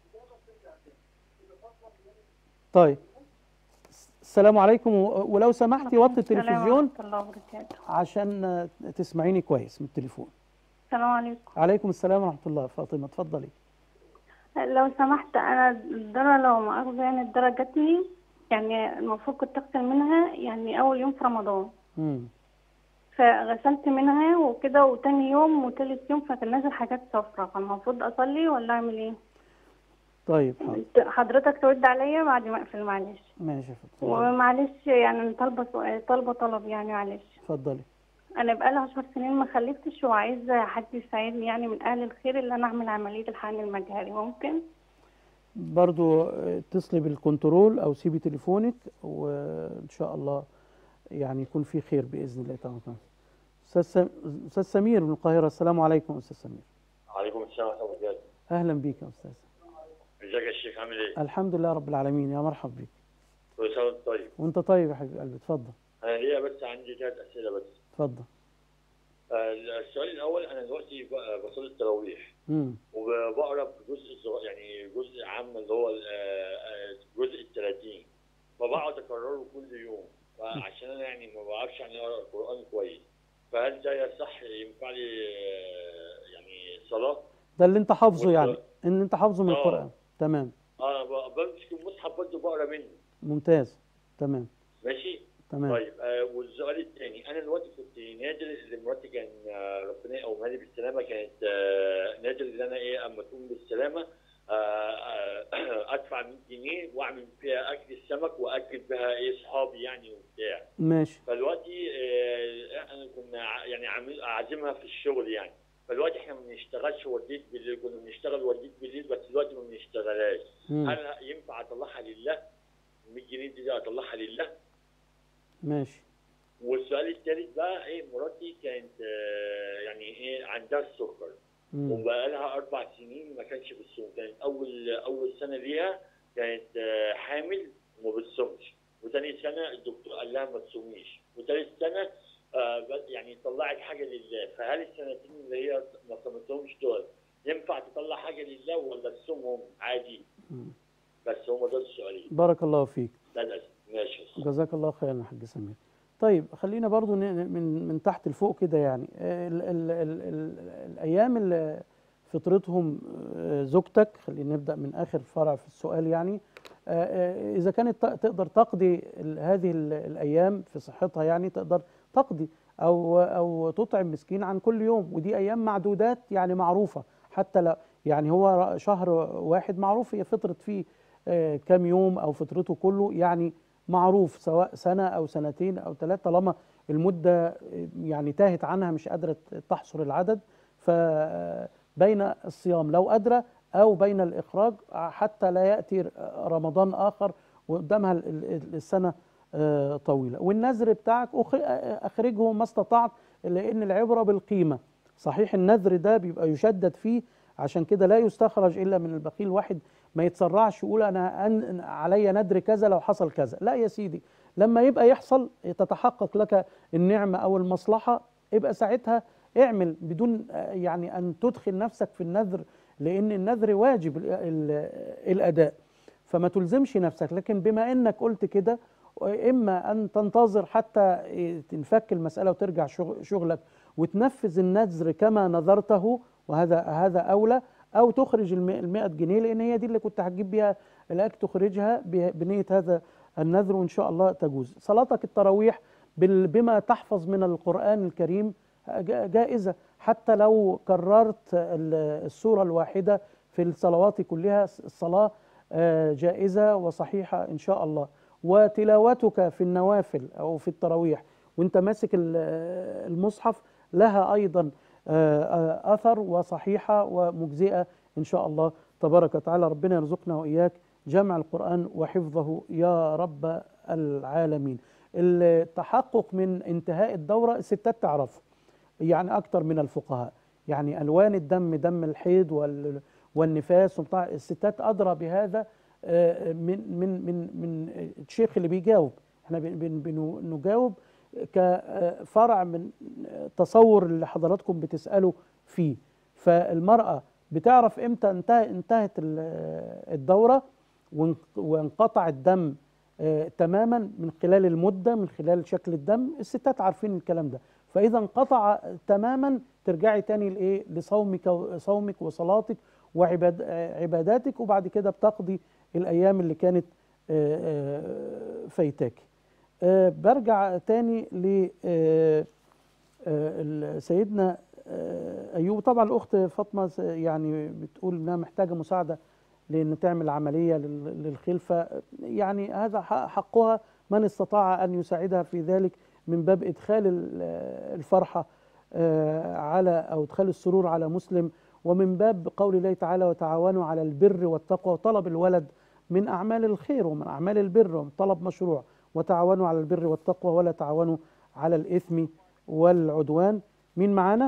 طيب السلام عليكم و- ولو سمحتي وطي التلفزيون ورحمة الله وبركاته عشان آه، تسمعيني كويس من التليفون السلام عليكم عليكم السلام ورحمة الله فاطمة اتفضلي لو سمحت أنا الدرة لو مؤاخذة يعني الدرة جاتني يعني المفروض كنت أغسل منها يعني أول يوم في رمضان مم. فغسلت منها وكده وتاني يوم وتالت يوم فكان نازل حاجات صفرا فالمفروض أصلي ولا أعمل إيه؟ طيب حاضر حضرتك ترد عليا بعد ما أقفل معلش ماشي يا فاطمة ومعلش يعني أنا طالبة سؤال- طالبة طلب يعني معلش اتفضلي أنا بقالي عشر سنين ما خلفتش وعايزة حد يساعدني يعني من أهل الخير اللي أنا أعمل عملية الحقن المجهري ممكن؟ برضو آه، اتصلي بالكنترول او سيبي تليفونك وان شاء الله يعني يكون في خير باذن الله تعالى استاذ سم- استاذ سمير من القاهره السلام عليكم استاذ سمير عليكم السلام ورحمة الله وبركاته. اهلا بيك يا استاذ ازيك يا شيخ عامل ايه؟ الحمد لله رب العالمين يا مرحب بيك كل سنة وانت طيب. وانت طيب يا حبيب قلبي اتفضل أنا ليا بس عندي ثلاث أسئلة بس. اتفضل آه، السؤال الأول أنا دلوقتي ب- بصلي التراويح امم وبقرا جزء صغ- يعني جزء عام اللي هو ال- آه، آه، جزء ال 30 فبقعد أكرره كل يوم. عشان انا يعني ما بعرفش يعني اقرا القران كويس فهل ده يصح ينفع لي آه، يعني صلاه؟ ده اللي انت حافظه والصلاة. يعني ان انت حافظه من آه. القرآن تمام اه ب- بمسك المصحف برضه بقرا منه ممتاز تمام ماشي؟ تمام طيب آه والسؤال الثاني انا دلوقتي كنت نادر مراتي كان آه، ربنا يقومها لي بالسلامه كانت آه نادر ان انا ايه اما تقوم بالسلامه آه آه ادفع 100 جنيه واعمل فيها اكل السمك واكل بها ايه اصحابي يعني وبتاع ماشي فدلوقتي آه انا كنا ع- يعني عامل اعزمها في الشغل يعني فدلوقتي احنا ما بنشتغلش وديت بالليل كنا بنشتغل وديت بالليل بس دلوقتي ما بنشتغلهاش مم. هل ينفع اطلعها لله؟ 100 جنيه دي اطلعها لله؟ ماشي والسؤال الثالث بقى ايه مراتي كانت آه، يعني ايه عندها السكر مم. وبقى لها اربع سنين ما كانش بتصوم كانت اول اول سنه ليها كانت آه، حامل وما بتصومش وثاني سنه الدكتور قال لها ما تصوميش وثالث سنه آه، بس- يعني طلعت حاجه لله فهل السنتين اللي هي ما صمتهمش دول ينفع تطلع حاجه لله ولا تصومهم عادي؟ مم. بس هم دول السؤالين بارك الله فيك للاسف ماشي يا أستاذ. جزاك الله خيرا يا حاج سمير طيب خلينا برضو ن- من من تحت لفوق كده يعني ال ال ال ال الايام اللي فطرتهم آه، زوجتك خلينا نبدا من اخر فرع في السؤال يعني آه، آه، اذا كانت ت- تقدر تقضي ال- هذه ال- الايام في صحتها يعني تقدر تقضي او او تطعم مسكين عن كل يوم ودي ايام معدودات يعني معروفه حتى لا يعني هو شهر واحد معروف هي فطرت فيه آه، كام يوم او فطرته كله يعني معروف سواء سنه او سنتين او ثلاثه طالما المده آه، يعني تاهت عنها مش قادره تحصر العدد فبين الصيام لو قادره او بين الاخراج حتى لا ياتي رمضان اخر وقدامها ال- ال- السنه آه، طويله والنذر بتاعك أخ- اخرجه ما استطعت لان العبره بالقيمه صحيح النذر ده بيبقى يشدد فيه عشان كده لا يستخرج الا من البخيل واحد ما يتسرعش يقول انا أن علي ندر كذا لو حصل كذا لا يا سيدي لما يبقى يحصل تتحقق لك النعمه او المصلحه يبقى ساعتها اعمل بدون آه، يعني ان تدخل نفسك في النذر لان النذر واجب ال- ال- الاداء فما تلزمش نفسك لكن بما انك قلت كده اما ان تنتظر حتى تنفك المساله وترجع شغ- شغلك وتنفذ النذر كما نذرته وهذا هذا اولى او تخرج ال 100 جنيه لان هي دي اللي كنت هتجيب بيها الاكل تخرجها ب- بنيه هذا النذر وان شاء الله تجوز صلاتك التراويح بال- بما تحفظ من القران الكريم جا- جائزه حتى لو كررت ال- السوره الواحده في الصلوات كلها الصلاه آه، جائزه وصحيحه ان شاء الله وتلاوتك في النوافل او في التراويح وانت ماسك ال- المصحف لها ايضا آه، آه، اثر وصحيحه ومجزئه ان شاء الله تبارك وتعالى ربنا يرزقنا واياك جمع القران وحفظه يا رب العالمين التحقق من انتهاء الدوره الستات تعرفه يعني اكتر من الفقهاء يعني الوان الدم دم الحيض وال والنفاس وبتاع الستات ادرى بهذا آه، من من من من الشيخ اللي بيجاوب احنا بن- بن- بن- بنجاوب كفرع من تصور اللي حضراتكم بتسالوا فيه فالمراه بتعرف امتى انتهى انتهت ال- الدوره وان- وانقطع الدم آه، تماما من خلال المده من خلال شكل الدم الستات عارفين الكلام ده فاذا انقطع تماما ترجعي تاني لايه لصومك صومك وصلاتك وعباد آه، عباداتك وبعد كده بتقضي الايام اللي كانت آه، آه، فايتاك آه، برجع تاني ل آه، آه، ال- سيدنا آه، ايوب طبعا الاخت فاطمه س- يعني بتقول انها محتاجه مساعده لان تعمل عمليه لل- للخلفه يعني هذا ح- حقها من استطاع ان يساعدها في ذلك من باب ادخال ال- الفرحه آه، على او ادخال السرور على مسلم ومن باب قول الله تعالى وتعاونوا على البر والتقوى وطلب الولد من اعمال الخير ومن اعمال البر طلب مشروع وتعاونوا على البر والتقوى ولا تعاونوا على الاثم والعدوان مين معانا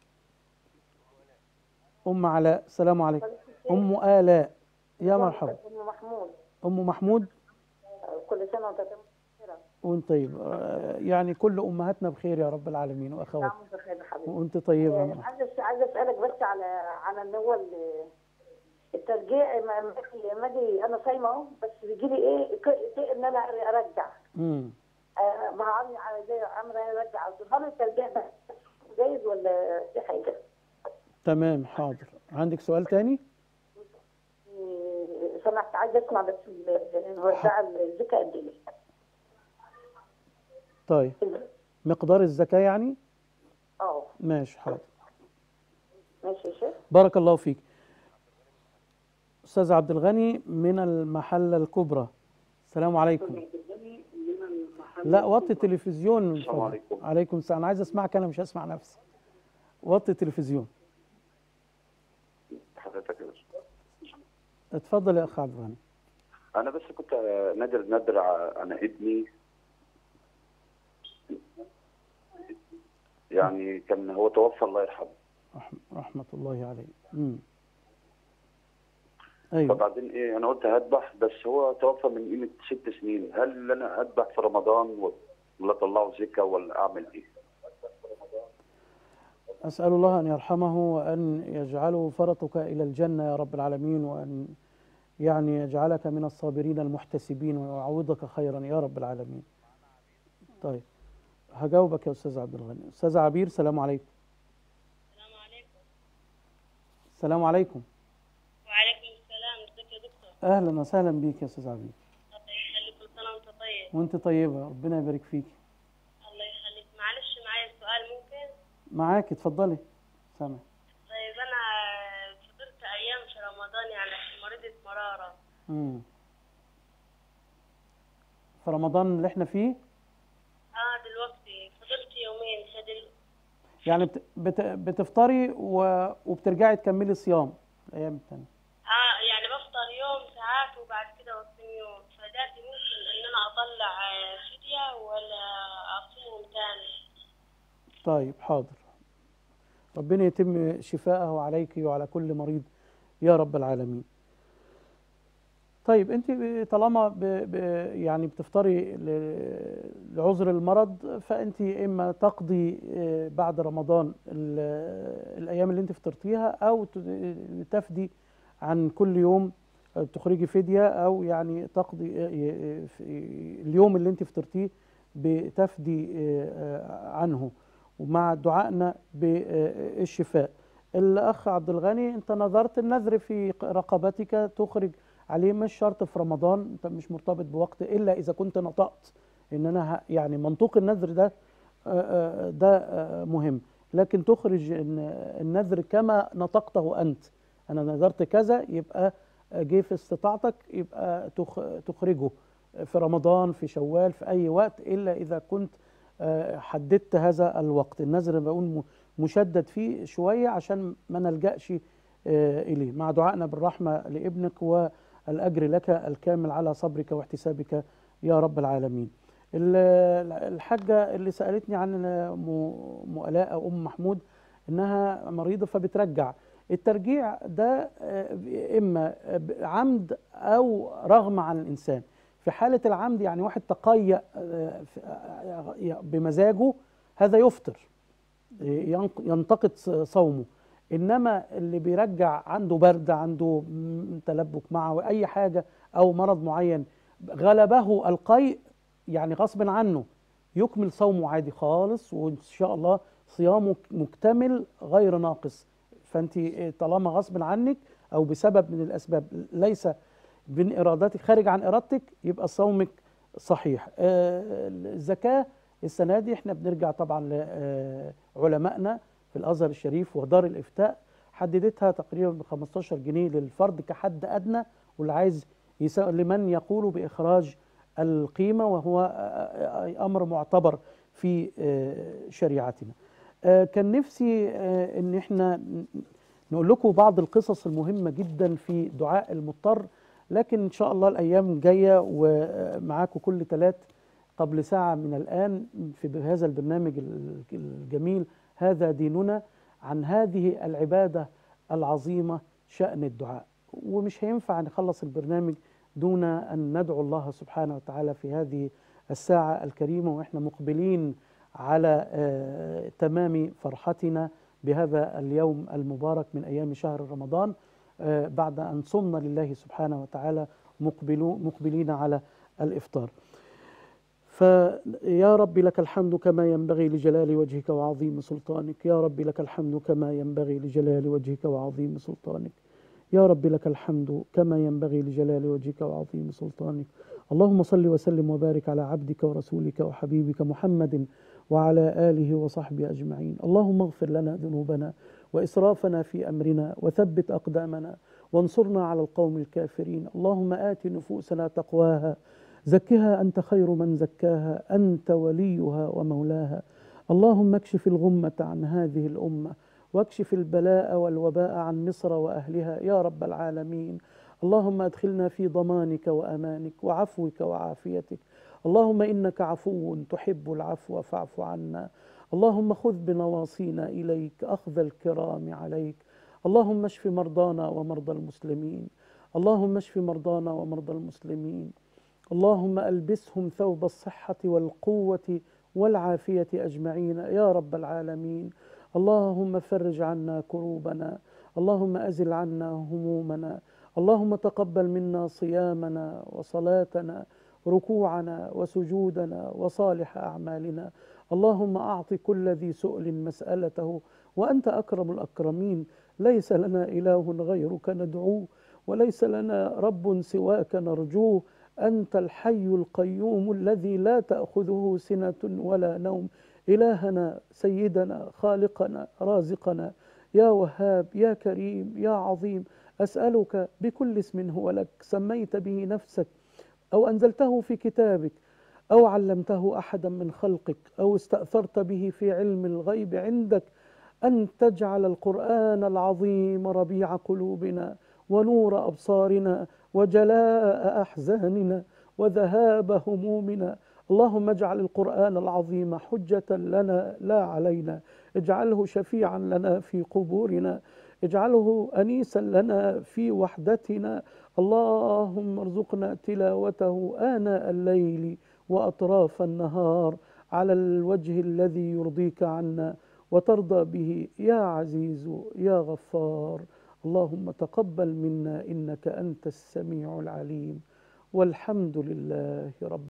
ام علاء السلام عليكم ام الاء يا مرحبا ام محمود ام محمود كل سنه وانت بخير وانت طيب آه، يعني كل امهاتنا بخير يا رب العالمين واخوات نعم بخير يا حبيبي وانت طيبه يا آه، مرحبا. عايزه عايزه اسالك بس على على اللي هو ال- الترجيع ما ما اجي ما اجي انا صايمه اهو بس بيجي لي ايه ك- ك- ان انا ارجع امم آه، مع عمي على زي عمرو يرجع هل الترجيع ده جيد ولا في حاجه؟ تمام حاضر عندك سؤال تاني آه، سمحت عايز اسمع بس ال- الوزع الزكاه قد ايه؟ طيب مقدار الزكاة يعني اه ماشي حاضر ماشي يا شيخ بارك الله فيك أستاذ عبد الغني من المحلة الكبرى السلام عليكم لا وطي التلفزيون من السلام فضلك. عليكم. عليكم السلام أنا عايز أسمعك أنا مش هسمع نفسي وطي التلفزيون حضرتك يا باشا اتفضل يا أخ عبد الغني انا بس كنت نادر نادر ع- انا ابني يعني كان هو توفى الله يرحمه رحم رحمة الله عليه مم. أيوة فبعدين ايه انا قلت هذبح بس هو توفى من قيمه ست سنين هل انا اذبح في رمضان ولا اطلعه زكاه ولا اعمل ايه؟ أسأل الله أن يرحمه وأن يجعله فرطك إلى الجنة يا رب العالمين وأن يعني يجعلك من الصابرين المحتسبين ويعوضك خيرا يا رب العالمين طيب هجاوبك يا أستاذ عبد الغني أستاذ عبير سلام عليكم السلام عليكم السلام عليكم وعليكم السلام ازيك يا دكتور أهلا وسهلا بيك يا أستاذ عبير الله يخليك كل سنه وانت طيب وأنت طيبة ربنا يبارك فيك الله يخليك معلش معايا سؤال ممكن معاك اتفضلي سامع طيب انا فطرت ايام في رمضان يعني مريضة مرارة مم. في رمضان اللي احنا فيه اه دلوقتي فطرت يومين فدل يعني بت... بت... بتفطري و... وبترجعي تكملي صيام الأيام التانية اه يعني بفطر يوم ساعات وبعد كده بصوم يوم فداتي ممكن ان انا اطلع آه، فدية ولا اصومهم تاني طيب حاضر ربنا يتم شفاءه عليك وعلى كل مريض يا رب العالمين طيب انت ب- طالما ب ب يعني بتفطري ل- لعذر المرض فانت اما تقضي آه، بعد رمضان ال- الايام اللي انت فطرتيها او ت- تفدي عن كل يوم آه، تخرجي فديه او يعني تقضي آه، آه، في- اليوم اللي انت فطرتيه بتفدي آه، آه، عنه ومع دعائنا بالشفاء الأخ عبد الغني أنت نظرت النذر في رقبتك تخرج عليه مش شرط في رمضان أنت مش مرتبط بوقت إلا إذا كنت نطقت إن أنا ه- يعني منطوق النذر ده آه، آه، ده آه، مهم لكن تخرج الن- النذر كما نطقته أنت أنا نذرت كذا يبقى جه في استطاعتك يبقى تخ- تخرجه في رمضان في شوال في أي وقت إلا إذا كنت آه، حددت هذا الوقت النذر بقول م- مشدد فيه شوية عشان ما نلجأش آه، إليه مع دعائنا بالرحمة لابنك والأجر لك الكامل على صبرك واحتسابك يا رب العالمين ال- الحاجة اللي سألتني عن م- مؤلاء أو أم محمود إنها مريضة فبترجع الترجيع ده آه، إما عمد أو رغم عن الإنسان في حالة العمد يعني واحد تقيأ آه، في- آه، بمزاجه هذا يفطر ينق- ينتقد صومه انما اللي بيرجع عنده برد عنده م- تلبك معه اي حاجه او مرض معين غلبه القيء يعني غصب عنه يكمل صومه عادي خالص وان شاء الله صيامه مكتمل غير ناقص فانت طالما غصب عنك او بسبب من الاسباب ليس من ارادتك خارج عن ارادتك يبقى صومك صحيح آه، الزكاه السنه دي احنا بنرجع طبعا لعلمائنا في الازهر الشريف ودار الافتاء حددتها تقريبا ب 15 جنيه للفرد كحد ادنى واللي عايز يسا- لمن يقول باخراج القيمه وهو آه، امر معتبر في آه، شريعتنا. آه، كان نفسي آه، ان احنا ن- نقول لكم بعض القصص المهمه جدا في دعاء المضطر لكن ان شاء الله الايام جايه ومعاكم كل ثلاث قبل ساعه من الان في هذا البرنامج ال- الجميل هذا ديننا عن هذه العباده العظيمه شان الدعاء ومش هينفع نخلص البرنامج دون ان ندعو الله سبحانه وتعالى في هذه الساعه الكريمه واحنا مقبلين على آه، تمام فرحتنا بهذا اليوم المبارك من ايام شهر رمضان آه، بعد ان صمنا لله سبحانه وتعالى مقبلو- مقبلين على الافطار. فيا رب لك الحمد كما ينبغي لجلال وجهك وعظيم سلطانك يا رب لك الحمد كما ينبغي لجلال وجهك وعظيم سلطانك يا رب لك الحمد كما ينبغي لجلال وجهك وعظيم سلطانك اللهم صل وسلم وبارك على عبدك ورسولك وحبيبك محمد وعلى آله وصحبه أجمعين اللهم اغفر لنا ذنوبنا وإسرافنا في أمرنا وثبت أقدامنا وانصرنا على القوم الكافرين اللهم آت نفوسنا تقواها زكها أنت خير من زكاها أنت وليها ومولاها اللهم اكشف الغمة عن هذه الأمة واكشف البلاء والوباء عن مصر وأهلها يا رب العالمين اللهم ادخلنا في ضمانك وأمانك وعفوك وعافيتك اللهم إنك عفو تحب العفو فاعف عنا اللهم خذ بنواصينا إليك أخذ الكرام عليك اللهم اشف مرضانا ومرضى المسلمين اللهم اشف مرضانا ومرضى المسلمين اللهم ألبسهم ثوب الصحة والقوة والعافية أجمعين يا رب العالمين اللهم فرج عنا كروبنا اللهم أزل عنا همومنا اللهم تقبل منا صيامنا وصلاتنا ركوعنا وسجودنا وصالح أعمالنا اللهم أعط كل ذي سؤل مسألته وأنت أكرم الأكرمين ليس لنا إله غيرك ندعوه وليس لنا رب سواك نرجوه أنت الحي القيوم الذي لا تأخذه سنة ولا نوم إلهنا سيدنا خالقنا رازقنا يا وهاب يا كريم يا عظيم أسألك بكل اسم هو لك سميت به نفسك أو أنزلته في كتابك أو علمته أحدا من خلقك أو استأثرت به في علم الغيب عندك أن تجعل القرآن العظيم ربيع قلوبنا ونور أبصارنا وجلاء أحزاننا وذهاب همومنا اللهم اجعل القرآن العظيم حجة لنا لا علينا اجعله شفيعا لنا في قبورنا اجعله أنيسا لنا في وحدتنا اللهم ارزقنا تلاوته آناء الليل وأطراف النهار على الوجه الذي يرضيك عنا وترضى به يا عزيز يا غفار اللهم تقبل منا إنك أنت السميع العليم والحمد لله رب